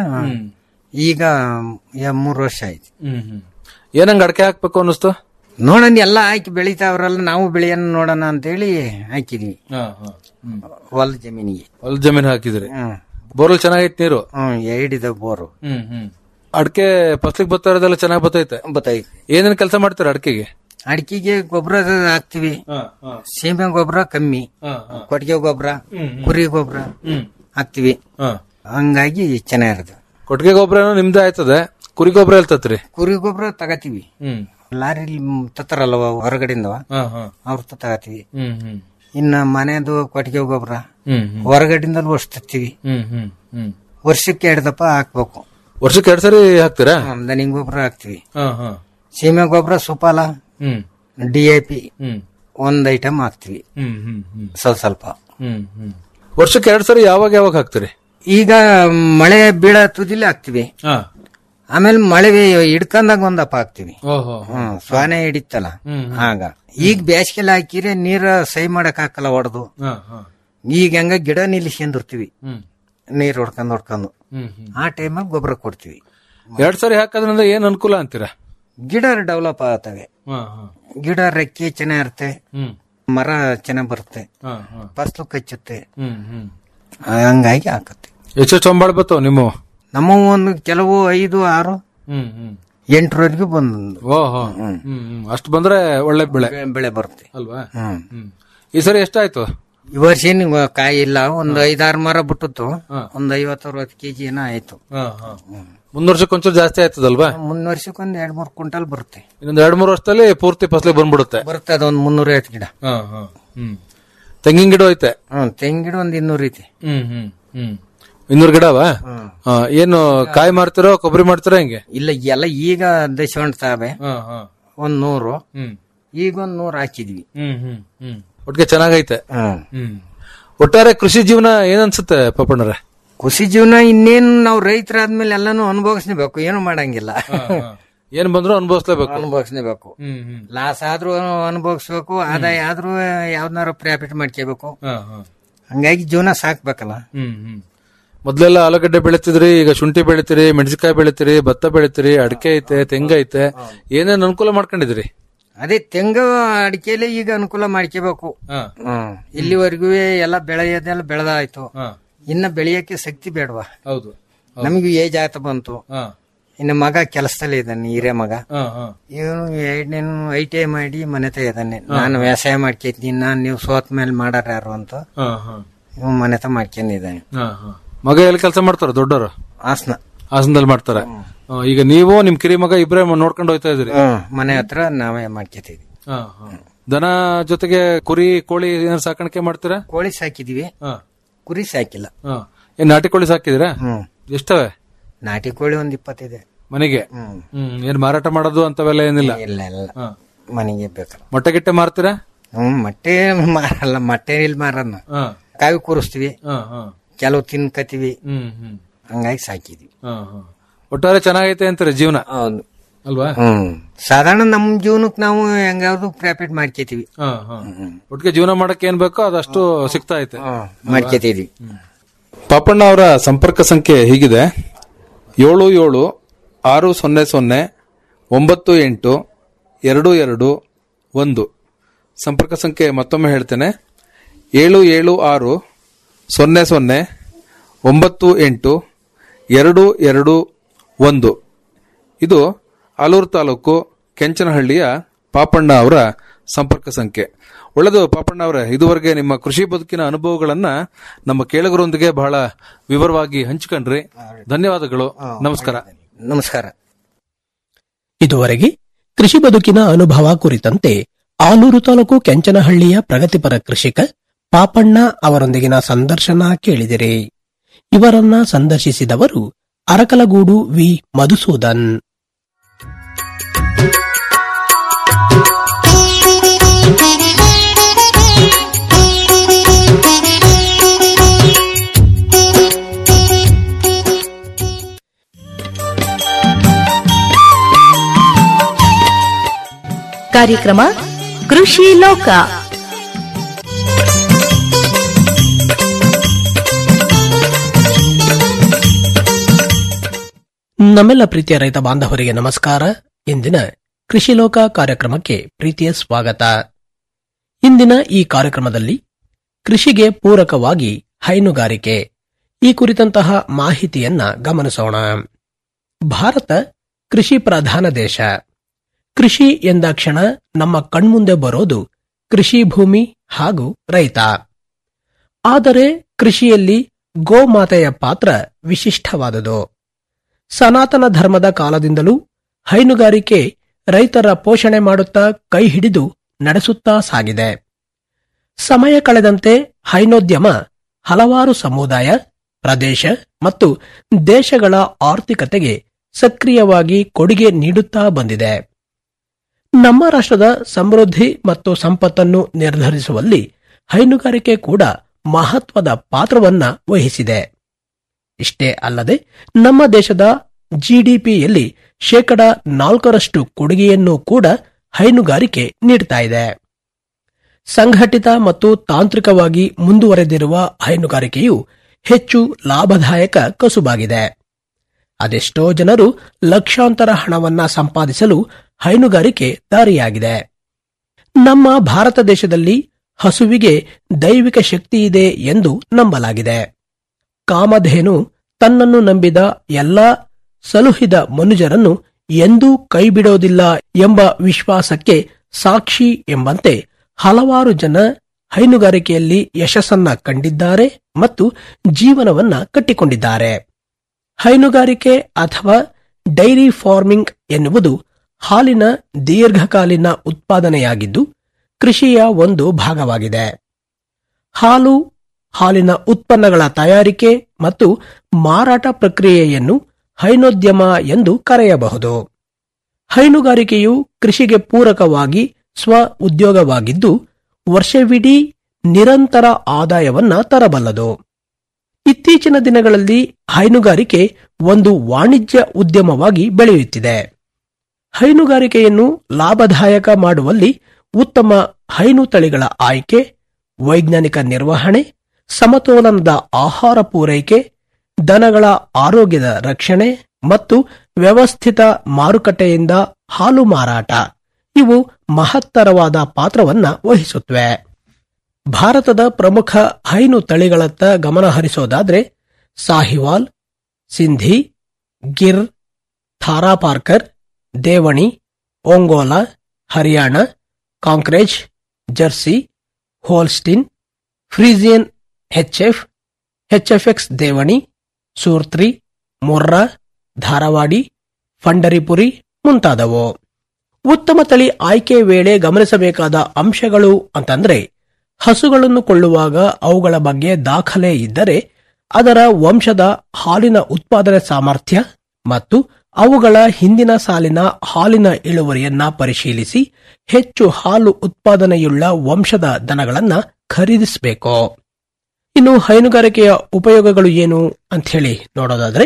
ಈಗ ಯ- ಮೂರು ವರ್ಷ ಆಯ್ತು ಹ್ಮ್ ಹ್ಮ್ ಏನಂಗ ಅಡಕೆ ಹಾಕ್ಬೇಕು ಅನ್ನಿಸ್ತು ನೋಡೋಣ ಎಲ್ಲ ಹಾಕಿ ಬೆಳಿತಾವ್ರಲ್ಲ ನಾವು ಬೆಳೆಯನ್ನ ನೋಡೋಣ ಅಂತೇಳಿ ಹಾಕಿದ್ವಿ ಹಾ ಹಾ ಹ್ಮ್ ಹೊಲ ಜಮೀನಿಗೆ ಹೊಲ ಜಮೀನ್ ಹಾಕಿದ್ರಿ ಹ್ಮ್ ಬೋರ್ವೆಲ್ ಚೆನ್ನಾಗೈತೆ ನೀರು ಹ್ಮ್ ಎರಡಿದ ಬೋರು ಹ್ಮ್ ಹ್ಮ್ ಅಡಕೆ ಫಸ್ಲಿಗೆ ಬರ್ತಾ ಇರೋದೆಲ್ಲ ಚೆನ್ನಾಗಿ ಬರ್ತೈತೆ ಬತ್ತಾಯ್ತು ಏನೇನ್ ಕೆಲಸ ಮಾಡ್ತೀರ ಅಡಕೆಗೆ ಅಡಿಕೆಗೆ ಗೊಬ್ಬರ ಹಾಕ್ತಿವಿ ಸೀಮೆ ಗೊಬ್ಬರ ಕಮ್ಮಿ ಕೊಟ್ಟಿಗೆ ಗೊಬ್ಬರ ಕುರಿ ಗೊಬ್ಬರ ಹಾಕ್ತಿವಿ ಹಂಗಾಗಿ ಚೆನ್ನಾಗಿರೋದು ಕೊಟ್ಟಿಗೆ ಗೊಬ್ಬರ ನಿಮ್ದೇ ಆಯ್ತದೆ ಕುರಿ ಗೊಬ್ಬರ ಹೇಳ್ತತ್ರಿ ಕುರಿ ಗೊಬ್ಬರ ತಗತೀವಿ ಹ್ಮ್ ಲಾರಿಲಿ ತತ್ತಾರಲ್ವ ಹೊರಗಡೆಯಿಂದವ ಹಾ ಹಾ ಅವ್ರ ತಗತೀವಿ ಹ್ಮ್ ಹ್ಮ್ ಇನ್ನ ಮನೆದು ಕೊಟ್ಟಿಗೆ ಗೊಬ್ಬರ ಹ್ಮ್ ಹ್ಮ್ ಹೊರಗಡೆಯಿಂದಲೂ ವರ್ಷ ತರ್ತೀವಿ ಹ್ಮ್ ಹ್ಮ್ ಹ್ಮ್ ವರ್ಷಕ್ಕೆ ಎರಡು ದಪ್ಪ ಹಾಕ್ಬೇಕು ವರ್ಷಕ್ಕೆ ಎರಡ್ ಸರಿ ಹಾಕ್ತೀರಾ ದನಿ ಗೊಬ್ಬರ ಹಾಕ್ತಿವಿ ಹಾ ಹಾ ಸೀಮೆ ಗೊಬ್ಬರ ಸುಪಾಲ ಹ್ಮ್ ಡಿ ಎ ಪಿ ಹ್ಮ್ ಒಂದ್ ಐಟಮ್ ಹಾಕ್ತಿವಿ ಹ್ಮ್ ಹ್ಮ್ ಹ್ಮ್ ಸ್ವಲ್ಪ ಸ್ವಲ್ಪ ಹ್ಮ್ ಹ್ಮ್ ವರ್ಷಕ್ಕೆ ಎರಡ್ ಸರಿ ಯಾವಾಗ ಯಾವಾಗ ಹಾಕ್ತೀರಿ ಈಗ ಮಳೆ ಬೀಳೋ ತುದಿಲಿ ಹಾಕ್ತಿವಿ ಹಾ ಆಮೇಲೆ ಮಳೆ ಹಿಡ್ಕೊಂಡಾಗ ಒಂದಪ್ಪ ಹಾಕ್ತಿವಿ ಓಹೋ ಹ್ಮ್ ಸ್ವಾನೆ ಹಿಡಿತಲ್ಲ ಹ್ಮ್, ಆಗ ಈಗ ಬೇಸಿಗೆಲ್ಲ ಹಾಕಿದ್ರೆ ನೀರ ಸೈ ಮಾಡಕ್ ಹಾಕಲ್ಲ ಹೊಡೆದು ಹಾ ಹಾ ಈಗ ಹಂಗ ಗಿಡ ನಿಲ್ಲಿಸ್ಕೊಂಡಿರ್ತೀವಿ ಹ್ಮ್ ನೀರ್ ಹೊಡ್ಕೊಂಡ್ ಹೊಡ್ಕೊಂಡು ಹ್ಮ್ ಹ್ಮ್ ಆ ಟೈಮಲ್ಲಿ ಗೊಬ್ಬರ ಕೊಡ್ತೀವಿ ಎರಡ್ ಸರಿ ಹಾಕೋದ್ರಿಂದ ಏನ್ ಅನುಕೂಲ ಅಂತೀರಾ ಗಿಡ ಡೆವಲಪ್ ಆಗ್ತವೆ ಹಾ ಹಾ ಗಿಡ ರೆಕ್ಕೆ ಚೆನ್ನಾಗಿರುತ್ತೆ ಹ್ಮ್ ಮರ ಚೆನ್ನಾಗ್ ಬರುತ್ತೆ ಹಾ ಹಾ ಫಸಲು ಕಚ್ಚುತ್ತೆ ಹ್ಮ್ ಹ್ಮ್ ಹಂಗಾಗಿ ಹಾಕುತ್ತೆ ಎಷ್ಟೆಷ್ಟು ಸಂಬಳ ಬತ್ತಾವ ನಿಮ್ಮ ನಮ್ಮ ಒಂದು ಕೆಲವು ಐದು ಆರು ಹ್ಮ್ ಹ್ಮ್ ಎಂಟರವರೆಗೂ ಬಂದು ಓಹೋ ಹ್ಮ್ ಹ್ಮ್ ಅಷ್ಟು ಬಂದ್ರೆ ಒಳ್ಳೆ ಬೆಳೆ ಬೆಳೆ ಬರುತ್ತೆ ಅಲ್ವಾ ಹ್ಮ್ ಹ್ಮ್ ಈ ಸರಿ ಎಷ್ಟಾಯ್ತು ಈ ವರ್ಷ ಏನು ಕಾಯಿ ಇಲ್ಲ ಒಂದು ಐದಾರು ಮರ ಬಿಟ್ಟಿತ್ತು ಒಂದ್ ಐವತ್ತು ಅರವತ್ತು ಕೆಜಿ ಏನೋ ಆಯ್ತು ಹಾ ಹಾ ಮುಂದ್ ವರ್ಷಕ್ಕೆ ಒಂಚೂರು ಜಾಸ್ತಿ ಆಯ್ತದಲ್ವಾ ಮುಂದ್ ವರ್ಷಕ್ಕೆ ಒಂದ್ ಎರಡ್ ಮೂರು ಕ್ವಿಂಟಲ್ ಬರುತ್ತೆ ಇನ್ನೊಂದ್ ಎರಡ್ ಮೂರು ವರ್ಷದಲ್ಲಿ ಪೂರ್ತಿ ಫಸಲಿಗೆ ಬಂದ್ಬಿಡುತ್ತೆ ಬರುತ್ತೆ ಅದೊಂದ್ ಮುನ್ನೂರೈವತ್ತು ಗಿಡ ಹಾ ಹಾ ಹ್ಮ್ ತೆಂಗಿನ ಗಿಡ ಐತೆ ಹ್ಮ್ ತೆಂಗಿನ ಗಿಡ ಒಂದ್ ಇನ್ನೂರು ಐತಿ ಹ್ಮ್ ಹ್ಮ್ ಹ್ಮ್ ಇನ್ನೂರು ಗಿಡವಾ ಹಾ, ಏನು ಕಾಯಿ ಮಾಡ್ತಿರೋ ಕೊಬ್ಬರಿ ಮಾಡ್ತಿರೋ ಹೆಂಗೆ ಇಲ್ಲ ಎಲ್ಲ ಈಗ ದಶವಂತ ತಾವೆ ಹಾ ಹಾ ಒಂದ್ ನೂರು ಹ್ಮ್ ಈಗ ಒಂದ್ ನೂರು ಹಾಕಿದ್ವಿ ಹ್ಮ್ ಹ್ಮ್ ಹ್ಮ್ ಒಟ್ಟಿಗೆ ಚೆನ್ನಾಗೈತೆ ಹ್ಮ್ ಹ್ಮ್ ಒಟ್ಟಾರೆ ಕೃಷಿ ಜೀವನ ಏನ್ ಅನ್ಸುತ್ತೆ ಪಾಪಣ್ಣರ ಕೃಷಿ ಜೀವನ ಇನ್ನೇನು ನಾವು ರೈತರಾದ್ಮೇಲೆ ಎಲ್ಲಾನು ಅನುಭವಿಸ್ಲೇಬೇಕು ಏನು ಮಾಡಂಗಿಲ್ಲ ಏನ್ ಬಂದ್ರು ಅನುಭವಿಸ್ಲೇಬೇಕು ಅನುಭವಿಸ್ಲೇಬೇಕು ಹ್ಮ್ ಹ್ಮ್ ಲಾಸ್ ಆದ್ರೂ ಅನುಭವಿಸ್ಬೇಕು ಆದಾಯ ಆದ್ರೂ ಯಾವ್ದಾರು ಪ್ರಾಫಿಟ್ ಮಾಡ್ಕೋಬೇಕು ಹಾ ಹಾ ಹಂಗಾಗಿ ಜೀವನ ಸಾಕ್ಬೇಕಲ್ಲ ಹ್ಮ್ ಹ್ಮ್ ಮೊದ್ಲೆಲ್ಲ ಆಲೂಗಡ್ಡೆ ಬೆಳಿತಿದ್ರಿ ಈಗ ಶುಂಠಿ ಬೆಳಿತೀರಿ ಮೆಣಸಿನಕಾಯಿ ಬೆಳಿತೀರಿ ಭತ್ತ ಬೆಳಿತೀರಿ ಅಡಿಕೆ ಐತೆ ತೆಂಗ ಐತೆ ಏನೇನ್ ಅನುಕೂಲ ಮಾಡ್ಕೊಂಡಿದ್ರಿ ಅದೇ ತೆಂಗ ಅಡಿಕೆಲೆ ಈಗ ಅನುಕೂಲ ಮಾಡ್ಕೋಬೇಕು ಹಾ ಹ್ಮ್ ಇಲ್ಲಿವರೆಗೂ ಎಲ್ಲ ಬೆಳೆಯೋದೆಲ್ಲ ಬೆಳೆದಾಯ್ತು ಹಾ ಇನ್ನ ಬೆಳೆಯಕ್ಕೆ ಶಕ್ತಿ ಬೇಡವಾ ಹೌದು ನಮಗೂ ಏಜ್ ಆತ ಬಂತು ಹಾ ಇನ್ನು ಮಗ ಕೆಲಸದಲ್ಲಿ ಇದ್ದಾನೆ ಹಿರೇ ಮಗ ಹಾ ಹಾ ಇವನು ಎರಡನೇನು ಐ ಟಿ ಐ ಮಾಡಿ ಮನೆ ಇದ್ದಾನೆ ನಾನು ವ್ಯವಸಾಯ ಮಾಡ್ಕೊತೀನಿ ನಾನು ನೀವು ಸೋತ್ ಮೇಲೆ ಮಾಡಾರ ಯಾರು ಅಂತ ಹಾ ಹಾ ಇವ್ ಮನೆ ತ ಮಾಡ್ಕೊಂಡಿದ್ದಾನೆ ಹಾ ಹಾ ಮಗ ಎಲ್ಲಿ ಕೆಲಸ ಮಾಡ್ತಾರ ದೊಡ್ಡವರು ಹಾಸನ ಹಾಸನದಲ್ಲಿ ಮಾಡ್ತಾರ ಹಾ, ಈಗ ನೀವು ನಿಮ್ ಕಿರಿ ಮಗ ಇಬ್ರೇ ನೋಡ್ಕೊಂಡು ಹೋಯ್ತಾ ಇದ್ರಿ ಹ್ಮ್ ಮನೆ ಹತ್ರ ನಾವೇ ಮಾಡ್ಕೊತೀವಿ ಹಾ ಹಾ ದನ ಜೊತೆಗೆ ಕುರಿ ಕೋಳಿ ಏನಾರು ಸಾಕಾಣಿಕೆ ಮಾಡ್ತೀರಾ ಕೋಳಿ ಸಾಕಿದೀವಿ ಹಾ ಕುರಿ ಸಾಕಿಲ್ಲ ಹಾ ಏನ್ ನಾಟಿ ಕೋಳಿ ಸಾಕಿದಿರಾ ಹ್ಮ್ ಎಷ್ಟವೆ ನಾಟಿ ಕೋಳಿ ಒಂದ್ ಇಪ್ಪತ್ತಿದೆ ಮನೆಗೆ ಹ್ಮ್ ಹ್ಮ್ ಏನ್ ಮಾರಾಟ ಮಾಡೋದು ಅಂತವೆಲ್ಲ ಏನಿಲ್ಲ ಇಲ್ಲ ಇಲ್ಲ ಹಾ. ಮನೆಗೆ ಬೇಕಲ್ಲ ಮೊಟ್ಟೆ ಗಿಟ್ಟೆ ಮಾರ್ತೀರಾ ಹ್ಮ್ ಮೊಟ್ಟೆ ಮಾರಲ್ಲ ಮೊಟ್ಟೆ ಇಲ್ಲಿ ಮಾರನ್ನ ಹಾ ಕಾವಿ ಕೂರಿಸ್ತೀವಿ ಹಾ ಹಾ ಕೆಲವು ತಿನ್ಕತೀವಿ ಹ್ಮ್ ಹ್ಮ್ ಹಂಗಾಗಿ ಸಾಕಿದ್ವಿ ಹಾ ಹಾ ಒಟ್ಟಾರೆ ಚೆನ್ನಾಗೈತೆ ಅಂತಾರೆ ಜೀವನ ಹೌದು ಅಲ್ವಾ ಹ್ಮ್ ಸಾಧಾರಣ ನಮ್ ಜೀವನಕ್ಕೆ ನಾವು ಹೆಂಗಾದ್ರು ಪ್ರಾಫಿಟ್ ಮಾಡ್ಕೋತೀವಿ ಹಾ ಹಾ ಒಟ್ಟಿಗೆ ಜೀವನ ಮಾಡಕ್ಕೆ ಏನ್ ಬೇಕೋ ಅದಷ್ಟು ಸಿಗ್ತಾ ಐತೆ ಮಾಡ್ಕೋತೀವಿ ಪಾಪಣ್ಣ ಅವರ ಸಂಪರ್ಕ ಸಂಖ್ಯೆ ಹೀಗಿದೆ ಏಳು ಏಳು ಆರು ಸೊನ್ನೆ ಸೊನ್ನೆ ಒಂಬತ್ತು ಎಂಟು ಎರಡು ಎರಡು ಒಂದು ಸಂಪರ್ಕ ಸಂಖ್ಯೆ ಮತ್ತೊಮ್ಮೆ ಹೇಳ್ತೇನೆ ಏಳು ಏಳು ಆರು ಸೊನ್ನೆ ಸೊನ್ನೆ ಒಂಬತ್ತು ಎಂಟು ಎರಡು ಎರಡು ಒಂದು ಇದು ಆಲೂರು ತಾಲೂಕು ಕೆಂಚನಹಳ್ಳಿಯ ಪಾಪಣ್ಣ ಅವರ ಸಂಪರ್ಕ ಸಂಖ್ಯೆ ಒಳ್ಳೆದು ಪಾಪಣ್ಣ ಅವರೇ ಇದುವರೆಗೆ ನಿಮ್ಮ ಕೃಷಿ ಬದುಕಿನ ಅನುಭವಗಳನ್ನ ನಮ್ಮ ಕೇಳುಗರೊಂದಿಗೆ ಬಹಳ ವಿವರವಾಗಿ ಹಂಚಿಕೊಂಡ್ರಿ ಧನ್ಯವಾದಗಳು ನಮಸ್ಕಾರ ನಮಸ್ಕಾರ ಇದುವರೆಗೆ ಕೃಷಿ ಬದುಕಿನ ಅನುಭವ ಕುರಿತಂತೆ ಆಲೂರು ತಾಲೂಕು ಕೆಂಚನಹಳ್ಳಿಯ ಪ್ರಗತಿಪರ ಕೃಷಿಕ ಪಾಪಣ್ಣ ಅವರೊಂದಿಗಿನ ಸಂದರ್ಶನ ಕೇಳಿದಿರಿ ಇವರನ್ನ ಸಂದರ್ಶಿಸಿದವರು ಅರಕಲಗೂಡು ವಿ ಮಧುಸೂದನ್ ಕಾರ್ಯಕ್ರಮ ಕೃಷಿ ಲೋಕ ನಮ್ಮೆಲ್ಲ ಪ್ರೀತಿಯ ರೈತ ಬಾಂಧವರಿಗೆ ನಮಸ್ಕಾರ ಇಂದಿನ ಕೃಷಿ ಲೋಕ ಕಾರ್ಯಕ್ರಮಕ್ಕೆ ಪ್ರೀತಿಯ ಸ್ವಾಗತ ಇಂದಿನ ಈ ಕಾರ್ಯಕ್ರಮದಲ್ಲಿ ಕೃಷಿಗೆ ಪೂರಕವಾಗಿ ಹೈನುಗಾರಿಕೆ ಈ ಕುರಿತಂತಹ ಮಾಹಿತಿಯನ್ನ ಗಮನಿಸೋಣ ಭಾರತ ಕೃಷಿ ಪ್ರಧಾನ ದೇಶ ಕೃಷಿ ಎಂದಾಕ್ಷಣ ನಮ್ಮ ಕಣ್ಮುಂದೆ ಬರೋದು ಕೃಷಿ ಭೂಮಿ ಹಾಗೂ ರೈತ ಆದರೆ ಕೃಷಿಯಲ್ಲಿ ಗೋಮಾತೆಯ ಪಾತ್ರ ವಿಶಿಷ್ಟವಾದುದು ಸನಾತನ ಧರ್ಮದ ಕಾಲದಿಂದಲೂ ಹೈನುಗಾರಿಕೆ ರೈತರ ಪೋಷಣೆ ಮಾಡುತ್ತಾ ಕೈ ಹಿಡಿದು ನಡೆಸುತ್ತಾ ಸಾಗಿದೆ ಸಮಯ ಕಳೆದಂತೆ ಹೈನೋದ್ಯಮ ಹಲವಾರು ಸಮುದಾಯ ಪ್ರದೇಶ ಮತ್ತು ದೇಶಗಳ ಆರ್ಥಿಕತೆಗೆ ಸಕ್ರಿಯವಾಗಿ ಕೊಡುಗೆ ನೀಡುತ್ತಾ ಬಂದಿದೆ ನಮ್ಮ ರಾಷ್ಟ್ರದ ಸಮೃದ್ಧಿ ಮತ್ತು ಸಂಪತ್ತನ್ನು ನಿರ್ಧರಿಸುವಲ್ಲಿ ಹೈನುಗಾರಿಕೆ ಕೂಡ ಮಹತ್ವದ ಪಾತ್ರವನ್ನ ವಹಿಸಿದೆ ಇಷ್ಟೇ ಅಲ್ಲದೆ ನಮ್ಮ ದೇಶದ ಜಿಡಿಪಿಯಲ್ಲಿ ಶೇಕಡ ನಾಲ್ಕರಷ್ಟು ಕೊಡುಗೆಯನ್ನು ಕೂಡ ಹೈನುಗಾರಿಕೆ ನೀಡ್ತಾ ಇದೆ ಸಂಘಟಿತ ಮತ್ತು ತಾಂತ್ರಿಕವಾಗಿ ಮುಂದುವರೆದಿರುವ ಹೈನುಗಾರಿಕೆಯು ಹೆಚ್ಚು ಲಾಭದಾಯಕ ಕಸುಬಾಗಿದೆ ಅದೆಷ್ಟೋ ಜನರು ಲಕ್ಷಾಂತರ ಹಣವನ್ನ ಸಂಪಾದಿಸಲು ಹೈನುಗಾರಿಕೆ ದಾರಿಯಾಗಿದೆ ನಮ್ಮ ಭಾರತ ದೇಶದಲ್ಲಿ ಹಸುವಿಗೆ ದೈವಿಕ ಶಕ್ತಿಯಿದೆ ಎಂದು ನಂಬಲಾಗಿದೆ ಕಾಮಧೇನು ತನ್ನನ್ನು ನಂಬಿದ ಎಲ್ಲಾ ಸಲುಹಿದ ಮನುಜರನ್ನು ಎಂದೂ ಕೈಬಿಡೋದಿಲ್ಲ ಎಂಬ ವಿಶ್ವಾಸಕ್ಕೆ ಸಾಕ್ಷಿ ಎಂಬಂತೆ ಹಲವಾರು ಜನ ಹೈನುಗಾರಿಕೆಯಲ್ಲಿ ಯಶಸ್ಸನ್ನ ಕಂಡಿದ್ದಾರೆ ಮತ್ತು ಜೀವನವನ್ನ ಕಟ್ಟಿಕೊಂಡಿದ್ದಾರೆ ಹೈನುಗಾರಿಕೆ ಅಥವಾ ಡೈರಿ ಫಾರ್ಮಿಂಗ್ ಎನ್ನುವುದು ಹಾಲಿನ ದೀರ್ಘಕಾಲೀನ ಉತ್ಪಾದನೆಯಾಗಿದ್ದು ಕೃಷಿಯ ಒಂದು ಭಾಗವಾಗಿದೆ ಹಾಲು ಹಾಲಿನ ಉತ್ಪನ್ನಗಳ ತಯಾರಿಕೆ ಮತ್ತು ಮಾರಾಟ ಪ್ರಕ್ರಿಯೆಯನ್ನು ಹೈನೋದ್ಯಮ ಎಂದು ಕರೆಯಬಹುದು ಹೈನುಗಾರಿಕೆಯು ಕೃಷಿಗೆ ಪೂರಕವಾಗಿ ಸ್ವ ಉದ್ಯೋಗವಾಗಿದ್ದು ವರ್ಷವಿಡೀ ನಿರಂತರ ಆದಾಯವನ್ನ ತರಬಲ್ಲದು ಇತ್ತೀಚಿನ ದಿನಗಳಲ್ಲಿ ಹೈನುಗಾರಿಕೆ ಒಂದು ವಾಣಿಜ್ಯ ಉದ್ಯಮವಾಗಿ ಬೆಳೆಯುತ್ತಿದೆ ಹೈನುಗಾರಿಕೆಯನ್ನು ಲಾಭದಾಯಕ ಮಾಡುವಲ್ಲಿ ಉತ್ತಮ ಹೈನು ತಳಿಗಳ ಆಯ್ಕೆ ವೈಜ್ಞಾನಿಕ ನಿರ್ವಹಣೆ ಸಮತೋಲನದ ಆಹಾರ ಪೂರೈಕೆ ದನಗಳ ಆರೋಗ್ಯದ ರಕ್ಷಣೆ ಮತ್ತು ವ್ಯವಸ್ಥಿತ ಮಾರುಕಟ್ಟೆಯಿಂದ ಹಾಲು ಮಾರಾಟ ಇವು ಮಹತ್ತರವಾದ ಪಾತ್ರವನ್ನ ವಹಿಸುತ್ತವೆ ಭಾರತದ ಪ್ರಮುಖ ಹೈನು ತಳಿಗಳತ್ತ ಗಮನ ಹರಿಸೋದಾದ್ರೆ Sahiwal Sindhi Gir Tharparkar Deoni Ongole Haryana Kankrej Jersey Holstein Friesian HF HFX Deoni Surti Murrah Dharwadi Pandharpuri ಮುಂತಾದವು ಉತ್ತಮ ತಳಿ ಆಯ್ಕೆ ವೇಳೆ ಗಮನಿಸಬೇಕಾದ ಅಂಶಗಳು ಅಂತಂದ್ರೆ ಹಸುಗಳನ್ನು ಕೊಳ್ಳುವಾಗ ಅವುಗಳ ಬಗ್ಗೆ ದಾಖಲೆ ಇದ್ದರೆ ಅದರ ವಂಶದ ಹಾಲಿನ ಉತ್ಪಾದನೆ ಸಾಮರ್ಥ್ಯ ಮತ್ತು ಅವುಗಳ ಹಿಂದಿನ ಸಾಲಿನ ಹಾಲಿನ ಇಳುವರಿಯನ್ನ ಪರಿಶೀಲಿಸಿ ಹೆಚ್ಚು ಹಾಲು ಉತ್ಪಾದನೆಯುಳ್ಳ ವಂಶದ ದನಗಳನ್ನ ಖರೀದಿಸಬೇಕು ಇನ್ನು ಹೈನುಗಾರಿಕೆಯ ಉಪಯೋಗಗಳು ಏನು ಅಂತ ಹೇಳಿ ನೋಡೋದಾದ್ರೆ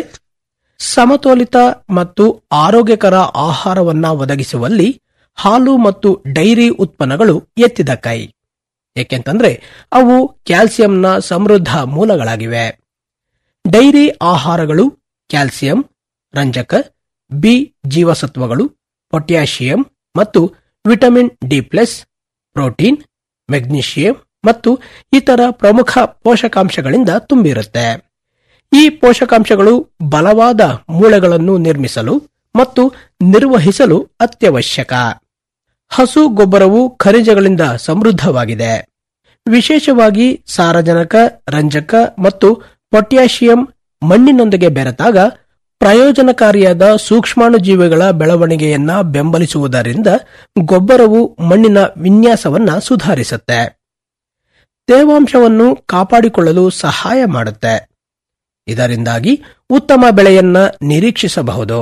ಸಮತೋಲಿತ ಮತ್ತು ಆರೋಗ್ಯಕರ ಆಹಾರವನ್ನ ಒದಗಿಸುವಲ್ಲಿ ಹಾಲು ಮತ್ತು ಡೈರಿ ಉತ್ಪನ್ನಗಳು ಎತ್ತಿದ ಕೈ ಏಕೆಂತಂದ್ರೆ ಅವು ಕ್ಯಾಲ್ಸಿಯಂನ ಸಮೃದ್ಧ ಮೂಲಗಳಾಗಿವೆ ಡೈರಿ ಆಹಾರಗಳು ಕ್ಯಾಲ್ಸಿಯಂ ರಂಜಕ ಬಿ ಜೀವಸತ್ವಗಳು ಪೊಟ್ಯಾಷಿಯಂ ಮತ್ತು vitamin D plus protein magnesium ಮತ್ತು ಇತರ ಪ್ರಮುಖ ಪೋಷಕಾಂಶಗಳಿಂದ ತುಂಬಿರುತ್ತೆ ಈ ಪೋಷಕಾಂಶಗಳು ಬಲವಾದ ಮೂಳೆಗಳನ್ನು ನಿರ್ಮಿಸಲು ಮತ್ತು ನಿರ್ವಹಿಸಲು ಅತ್ಯವಶ್ಯಕ ಹಸು ಗೊಬ್ಬರವು ಖನಿಜಗಳಿಂದ ಸಮೃದ್ಧವಾಗಿದೆ ವಿಶೇಷವಾಗಿ ಸಾರಜನಕ ರಂಜಕ ಮತ್ತು ಪೊಟ್ಯಾಷಿಯಂ ಮಣ್ಣಿನೊಂದಿಗೆ ಬೆರೆತಾಗ ಪ್ರಯೋಜನಕಾರಿಯಾದ ಸೂಕ್ಷ್ಮಾಣುಜೀವಿಗಳ ಬೆಳವಣಿಗೆಯನ್ನ ಬೆಂಬಲಿಸುವುದರಿಂದ ಗೊಬ್ಬರವು ಮಣ್ಣಿನ ವಿನ್ಯಾಸವನ್ನ ಸುಧಾರಿಸುತ್ತೆ ತೇವಾಂಶವನ್ನು ಕಾಪಾಡಿಕೊಳ್ಳಲು ಸಹಾಯ ಮಾಡುತ್ತೆ ಇದರಿಂದಾಗಿ ಉತ್ತಮ ಬೆಳೆಯನ್ನ ನಿರೀಕ್ಷಿಸಬಹುದು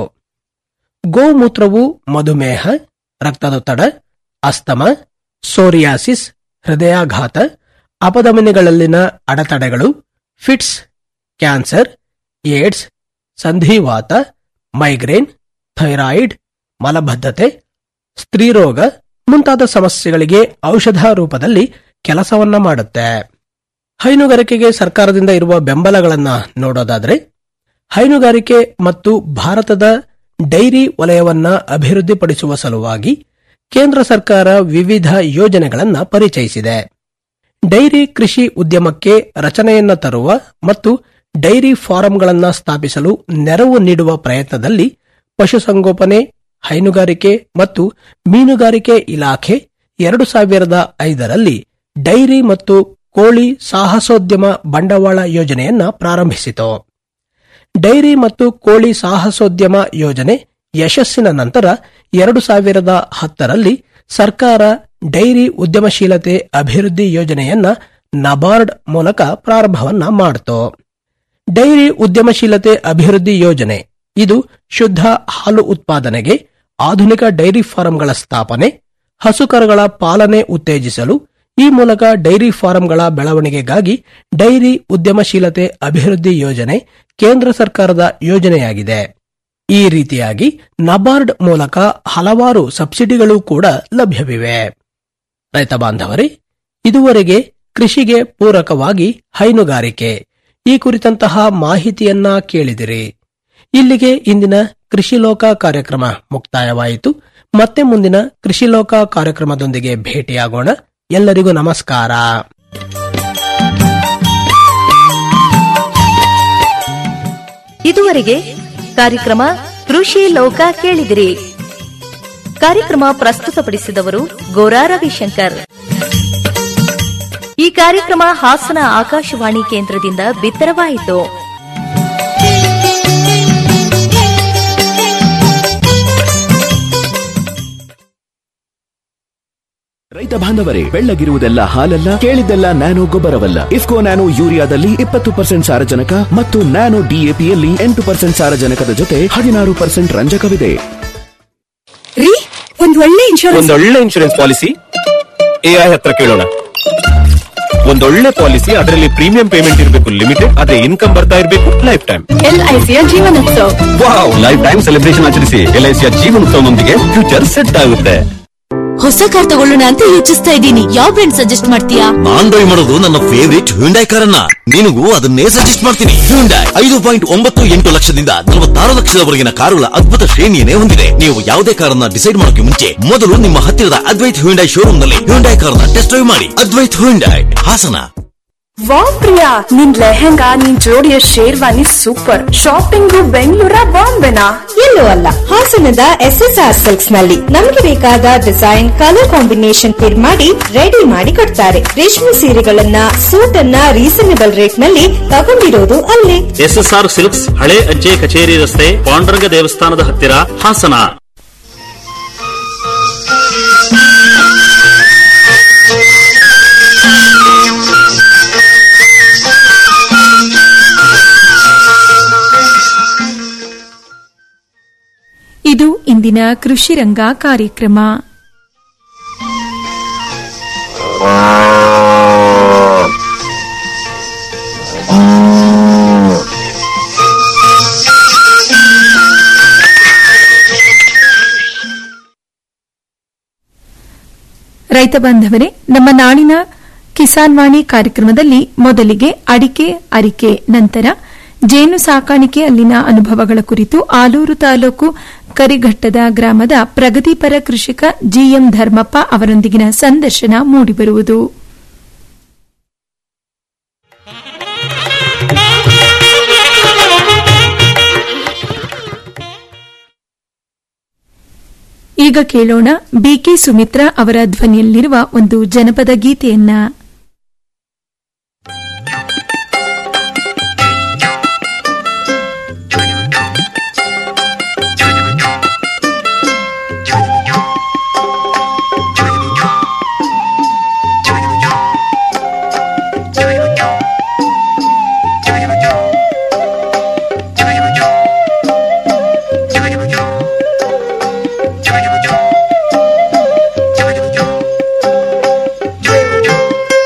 ಗೋಮೂತ್ರವು ಮಧುಮೇಹ ರಕ್ತದೊತ್ತಡ ಅಸ್ತಮ ಸೋರಿಯಾಸಿಸ್ ಹೃದಯಾಘಾತ ಅಪಧಮನಿಗಳಲ್ಲಿನ ಅಡೆತಡೆಗಳು ಫಿಟ್ಸ್ ಕ್ಯಾನ್ಸರ್ ಏಡ್ಸ್ ಸಂಧಿವಾತ ಮೈಗ್ರೇನ್ ಥೈರಾಯಿಡ್ ಮಲಬದ್ಧತೆ ಸ್ತ್ರೀರೋಗ ಮುಂತಾದ ಸಮಸ್ಯೆಗಳಿಗೆ ಔಷಧ ರೂಪದಲ್ಲಿ ಕೆಲಸವನ್ನ ಮಾಡುತ್ತೆ ಹೈನುಗಾರಿಕೆಗೆ ಸರ್ಕಾರದಿಂದ ಇರುವ ಬೆಂಬಲಗಳನ್ನ ನೋಡೋದಾದ್ರೆ ಹೈನುಗಾರಿಕೆ ಮತ್ತು ಭಾರತದ ಡೈರಿ ವಲಯವನ್ನ ಅಭಿವೃದ್ಧಿಪಡಿಸುವ ಸಲುವಾಗಿ ಕೇಂದ್ರ ಸರ್ಕಾರ ವಿವಿಧ ಯೋಜನೆಗಳನ್ನ ಪರಿಚಯಿಸಿದೆ ಡೈರಿ ಕೃಷಿ ಉದ್ಯಮಕ್ಕೆ ರಚನೆಯನ್ನ ತರುವ ಮತ್ತು ಡೈರಿ ಫಾರಂಗಳನ್ನ ಸ್ಥಾಪಿಸಲು ನೆರವು ನೀಡುವ ಪ್ರಯತ್ನದಲ್ಲಿ ಪಶುಸಂಗೋಪನೆ ಹೈನುಗಾರಿಕೆ ಮತ್ತು ಮೀನುಗಾರಿಕೆ ಇಲಾಖೆ ಎರಡು ಸಾವಿರದ ಐದರಲ್ಲಿ ಡೈರಿ ಮತ್ತು ಕೋಳಿ ಸಾಹಸೋದ್ಯಮ ಬಂಡವಾಳ ಯೋಜನೆಯನ್ನ ಪ್ರಾರಂಭಿಸಿತು ಡೈರಿ ಮತ್ತು ಕೋಳಿ ಸಾಹಸೋದ್ಯಮ ಯೋಜನೆ ಯಶಸ್ಸಿನ ನಂತರ ಎರಡು ಸಾವಿರದ ಹತ್ತರಲ್ಲಿ ಸರ್ಕಾರ ಡೈರಿ ಉದ್ಯಮಶೀಲತೆ ಅಭಿವೃದ್ಧಿ ಯೋಜನೆಯನ್ನ ನಬಾರ್ಡ್ ಮೂಲಕ ಪ್ರಾರಂಭವನ್ನ ಮಾಡಿತು ಡೈರಿ ಉದ್ಯಮಶೀಲತೆ ಅಭಿವೃದ್ಧಿ ಯೋಜನೆ ಇದು ಶುದ್ಧ ಹಾಲು ಉತ್ಪಾದನೆಗೆ ಆಧುನಿಕ ಡೈರಿ ಫಾರಂಗಳ ಸ್ಥಾಪನೆ ಹಸುಕರುಗಳ ಪಾಲನೆ ಉತ್ತೇಜಿಸಲು ಈ ಮೂಲಕ ಡೈರಿ ಫಾರಂಗಳ ಬೆಳವಣಿಗೆಗಾಗಿ ಡೈರಿ ಉದ್ಯಮಶೀಲತೆ ಅಭಿವೃದ್ಧಿ ಯೋಜನೆ ಕೇಂದ್ರ ಸರ್ಕಾರದ ಯೋಜನೆಯಾಗಿದೆ ಈ ರೀತಿಯಾಗಿ ನಬಾರ್ಡ್ ಮೂಲಕ ಹಲವಾರು ಸಬ್ಸಿಡಿಗಳು ಕೂಡ ಲಭ್ಯವಿವೆ ರೈತ ಬಾಂಧವರೇ ಇದುವರೆಗೆ ಕೃಷಿಗೆ ಪೂರಕವಾಗಿ ಹೈನುಗಾರಿಕೆ ಈ ಕುರಿತಂತಹ ಮಾಹಿತಿಯನ್ನ ಕೇಳಿದಿರಿ ಇಲ್ಲಿಗೆ ಇಂದಿನ ಕೃಷಿ ಲೋಕ ಕಾರ್ಯಕ್ರಮ ಮುಕ್ತಾಯವಾಯಿತು ಮತ್ತೆ ಮುಂದಿನ ಕೃಷಿ ಲೋಕ ಕಾರ್ಯಕ್ರಮದೊಂದಿಗೆ ಭೇಟಿಯಾಗೋಣ ಎಲ್ಲರಿಗೂ ನಮಸ್ಕಾರ ಇದುವರೆಗೆ ಕಾರ್ಯಕ್ರಮ ಕೃಷಿ ಲೋಕ ಕೇಳಿದಿರಿ ಕಾರ್ಯಕ್ರಮ ಪ್ರಸ್ತುತಪಡಿಸಿದವರು ಗೋರಾ ರವಿಶಂಕರ್ ಈ ಕಾರ್ಯಕ್ರಮ ಹಾಸನ ಆಕಾಶವಾಣಿ ಕೇಂದ್ರದಿಂದ ಬಿತ್ತರವಾಯಿತು ರೈತ ಬಾಂಧವರೇ ಬೆಳ್ಳಗಿರುವುದೆಲ್ಲ ಹಾಲಲ್ಲ ಕೇಳಿದ್ದೆಲ್ಲ ನ್ಯಾನೋ ಗೊಬ್ಬರವಲ್ಲ ಇಫ್ಕೋ ನ್ಯಾನೋ ಯೂರಿಯಾದಲ್ಲಿ ಇಪ್ಪತ್ತು ಪರ್ಸೆಂಟ್ ಸಾರಜನಕ ಮತ್ತು ನ್ಯಾನೋ ಡಿಎಪಿಯಲ್ಲಿ ಎಂಟು ಪರ್ಸೆಂಟ್ ಸಾರಜನಕದ ಜೊತೆ ಹದಿನಾರು ಪರ್ಸೆಂಟ್ ರಂಜಕವಿದೆ ರೀ ಒಂದ್ ಒಳ್ಳೆ ಇನ್ಶೂರೆನ್ಸ್ ಒಂದೊಳ್ಳೆ ಇನ್ಶೂರೆನ್ಸ್ ಪಾಲಿಸಿ ಎಐ ಹತ್ರ ಕೇಳೋಣ ಒಂದೊಳ್ಳೆ ಪಾಲಿಸಿ ಅದರಲ್ಲಿ ಪ್ರೀಮಿಯಂ ಪೇಮೆಂಟ್ ಇರಬೇಕು ಲಿಮಿಟೆಡ್ ಅದೇ ಇನ್ಕಮ್ ಬರ್ತಾ ಇರಬೇಕು ಲೈಫ್ ಟೈಮ್ ಎಲ್ಐಸಿಯ ಜೀವನೋತ್ಸವ ವಾವ್ ಲೈಫ್ ಟೈಮ್ ಸೆಲೆಬ್ರೇಷನ್ ಆಚರಿಸಿ ಎಲ್ಐಸಿಯ ಜೀವನೋತ್ಸವದೊಂದಿಗೆ ಫ್ಯೂಚರ್ ಸೆಟ್ ಆಗುತ್ತೆ ಹೊಸ ಕಾರ್ ತಗೊಳ್ಳೋಣ ಅಂತ ಯೋಚಿಸ್ತಾ ಇದ್ದೀನಿ ಯಾವ ಬ್ರ್ಯಾಂಡ್ ಸಜೆಸ್ಟ್ ಮಾಡ್ತೀಯಾ ನಾನ್ ಡ್ರೈವ್ ಮಾಡೋದು ನನ್ನ ಫೇವರಿಟ್ ಹ್ಯುಂಡೈ ಕಾರನ್ನ ನಿನಗೂ ಅದನ್ನೇ ಸಜೆಸ್ಟ್ ಮಾಡ್ತೀನಿ ಹ್ಯುಂಡೈ ಐದು ಪಾಯಿಂಟ್ ಒಂಬತ್ತು ಎಂಟು ಲಕ್ಷದಿಂದ ನಲವತ್ತಾರು ಲಕ್ಷದವರೆಗಿನ ಕಾರುಗಳ ಅದ್ಭುತ ಶ್ರೇಣಿಯನ್ನೇ ಹೊಂದಿದೆ ನೀವು ಯಾವುದೇ ಕಾರನ್ನ ಡಿಸೈಡ್ ಮಾಡೋಕೆ ಮುಂಚೆ ಮೊದಲು ನಿಮ್ಮ ಹತ್ತಿರದ ಅದ್ವೈತ್ ಹ್ಯುಂಡೈ ಶೋರೂಮ್ ನಲ್ಲಿ ಹ್ಯುಂಡೈ ಕಾರನ್ನ ಟೆಸ್ಟ್ ಡ್ರೈವ್ ಮಾಡಿ ಅದ್ವೈತ್ ಹ್ಯುಂಡೈ ಹಾಸನ ವಾ ಪ್ರಿಯಾ ನಿನ್ ಲೆಹೆಂಗಾ ನಿನ್ ಜೋಡಿಯ ಶೇರ್ವಾನಿ ಸೂಪರ್ ಶಾಪಿಂಗು ಬೆಂಗಳೂರ ಬಾಂಬೆನಾ ಎಲ್ಲೂ ಅಲ್ಲ ಹಾಸನದ ಎಸ್ ಎಸ್ ಆರ್ ಸಿಲ್ಕ್ಸ್ ನಲ್ಲಿ ನಮಗೆ ಬೇಕಾದ ಡಿಸೈನ್ ಕಲರ್ ಕಾಂಬಿನೇಷನ್ ಫಿಟ್ ಮಾಡಿ ರೆಡಿ ಮಾಡಿ ಕೊಡ್ತಾರೆ ರೇಷ್ಮೆ ಸೀರೆಗಳನ್ನ ಸೂಟ್ ಅನ್ನ ರೀಸನೇಬಲ್ ರೇಟ್ ನಲ್ಲಿ ತಗೊಂಡಿರೋದು ಅಲ್ಲೇ ಎಸ್ಎಸ್ಆರ್ ಸಿಲ್ಕ್ಸ್ ಹಳೆ ಅಜ್ಜೆ ಕಚೇರಿ ರಸ್ತೆ ಪಾಂಡುರಂಗ ದೇವಸ್ಥಾನದ ಹತ್ತಿರ ಹಾಸನ ಇದು ಇಂದಿನ ಕೃಷಿ ರಂಗ ಕಾರ್ಯಕ್ರಮ ರೈತ ಬಾಂಧವರೇ ನಮ್ಮ ನಾಳಿನ ಕಿಸಾನ್ ವಾಣಿ ಕಾರ್ಯಕ್ರಮದಲ್ಲಿ ಮೊದಲಿಗೆ ಅಡಿಕೆ ಅರಿಕೆ ನಂತರ ಜೇನು ಸಾಕಾಣಿಕೆ ಅಲ್ಲಿನ ಅನುಭವಗಳ ಕುರಿತು ಆಲೂರು ತಾಲೂಕು ಕರಿಘಟ್ಟದ ಗ್ರಾಮದ ಪ್ರಗತಿಪರ ಕೃಷಿಕ ಜಿಎಂ ಧರ್ಮಪ್ಪ ಅವರೊಂದಿಗಿನ ಸಂದರ್ಶನ ಮೂಡಿಬರುವುದು ಈಗ ಕೇಳೋಣ ಬಿಕೆ ಸುಮಿತ್ರಾ ಅವರ ಧ್ವನಿಯಲ್ಲಿರುವ ಒಂದು ಜನಪದ ಗೀತೆಯನ್ನ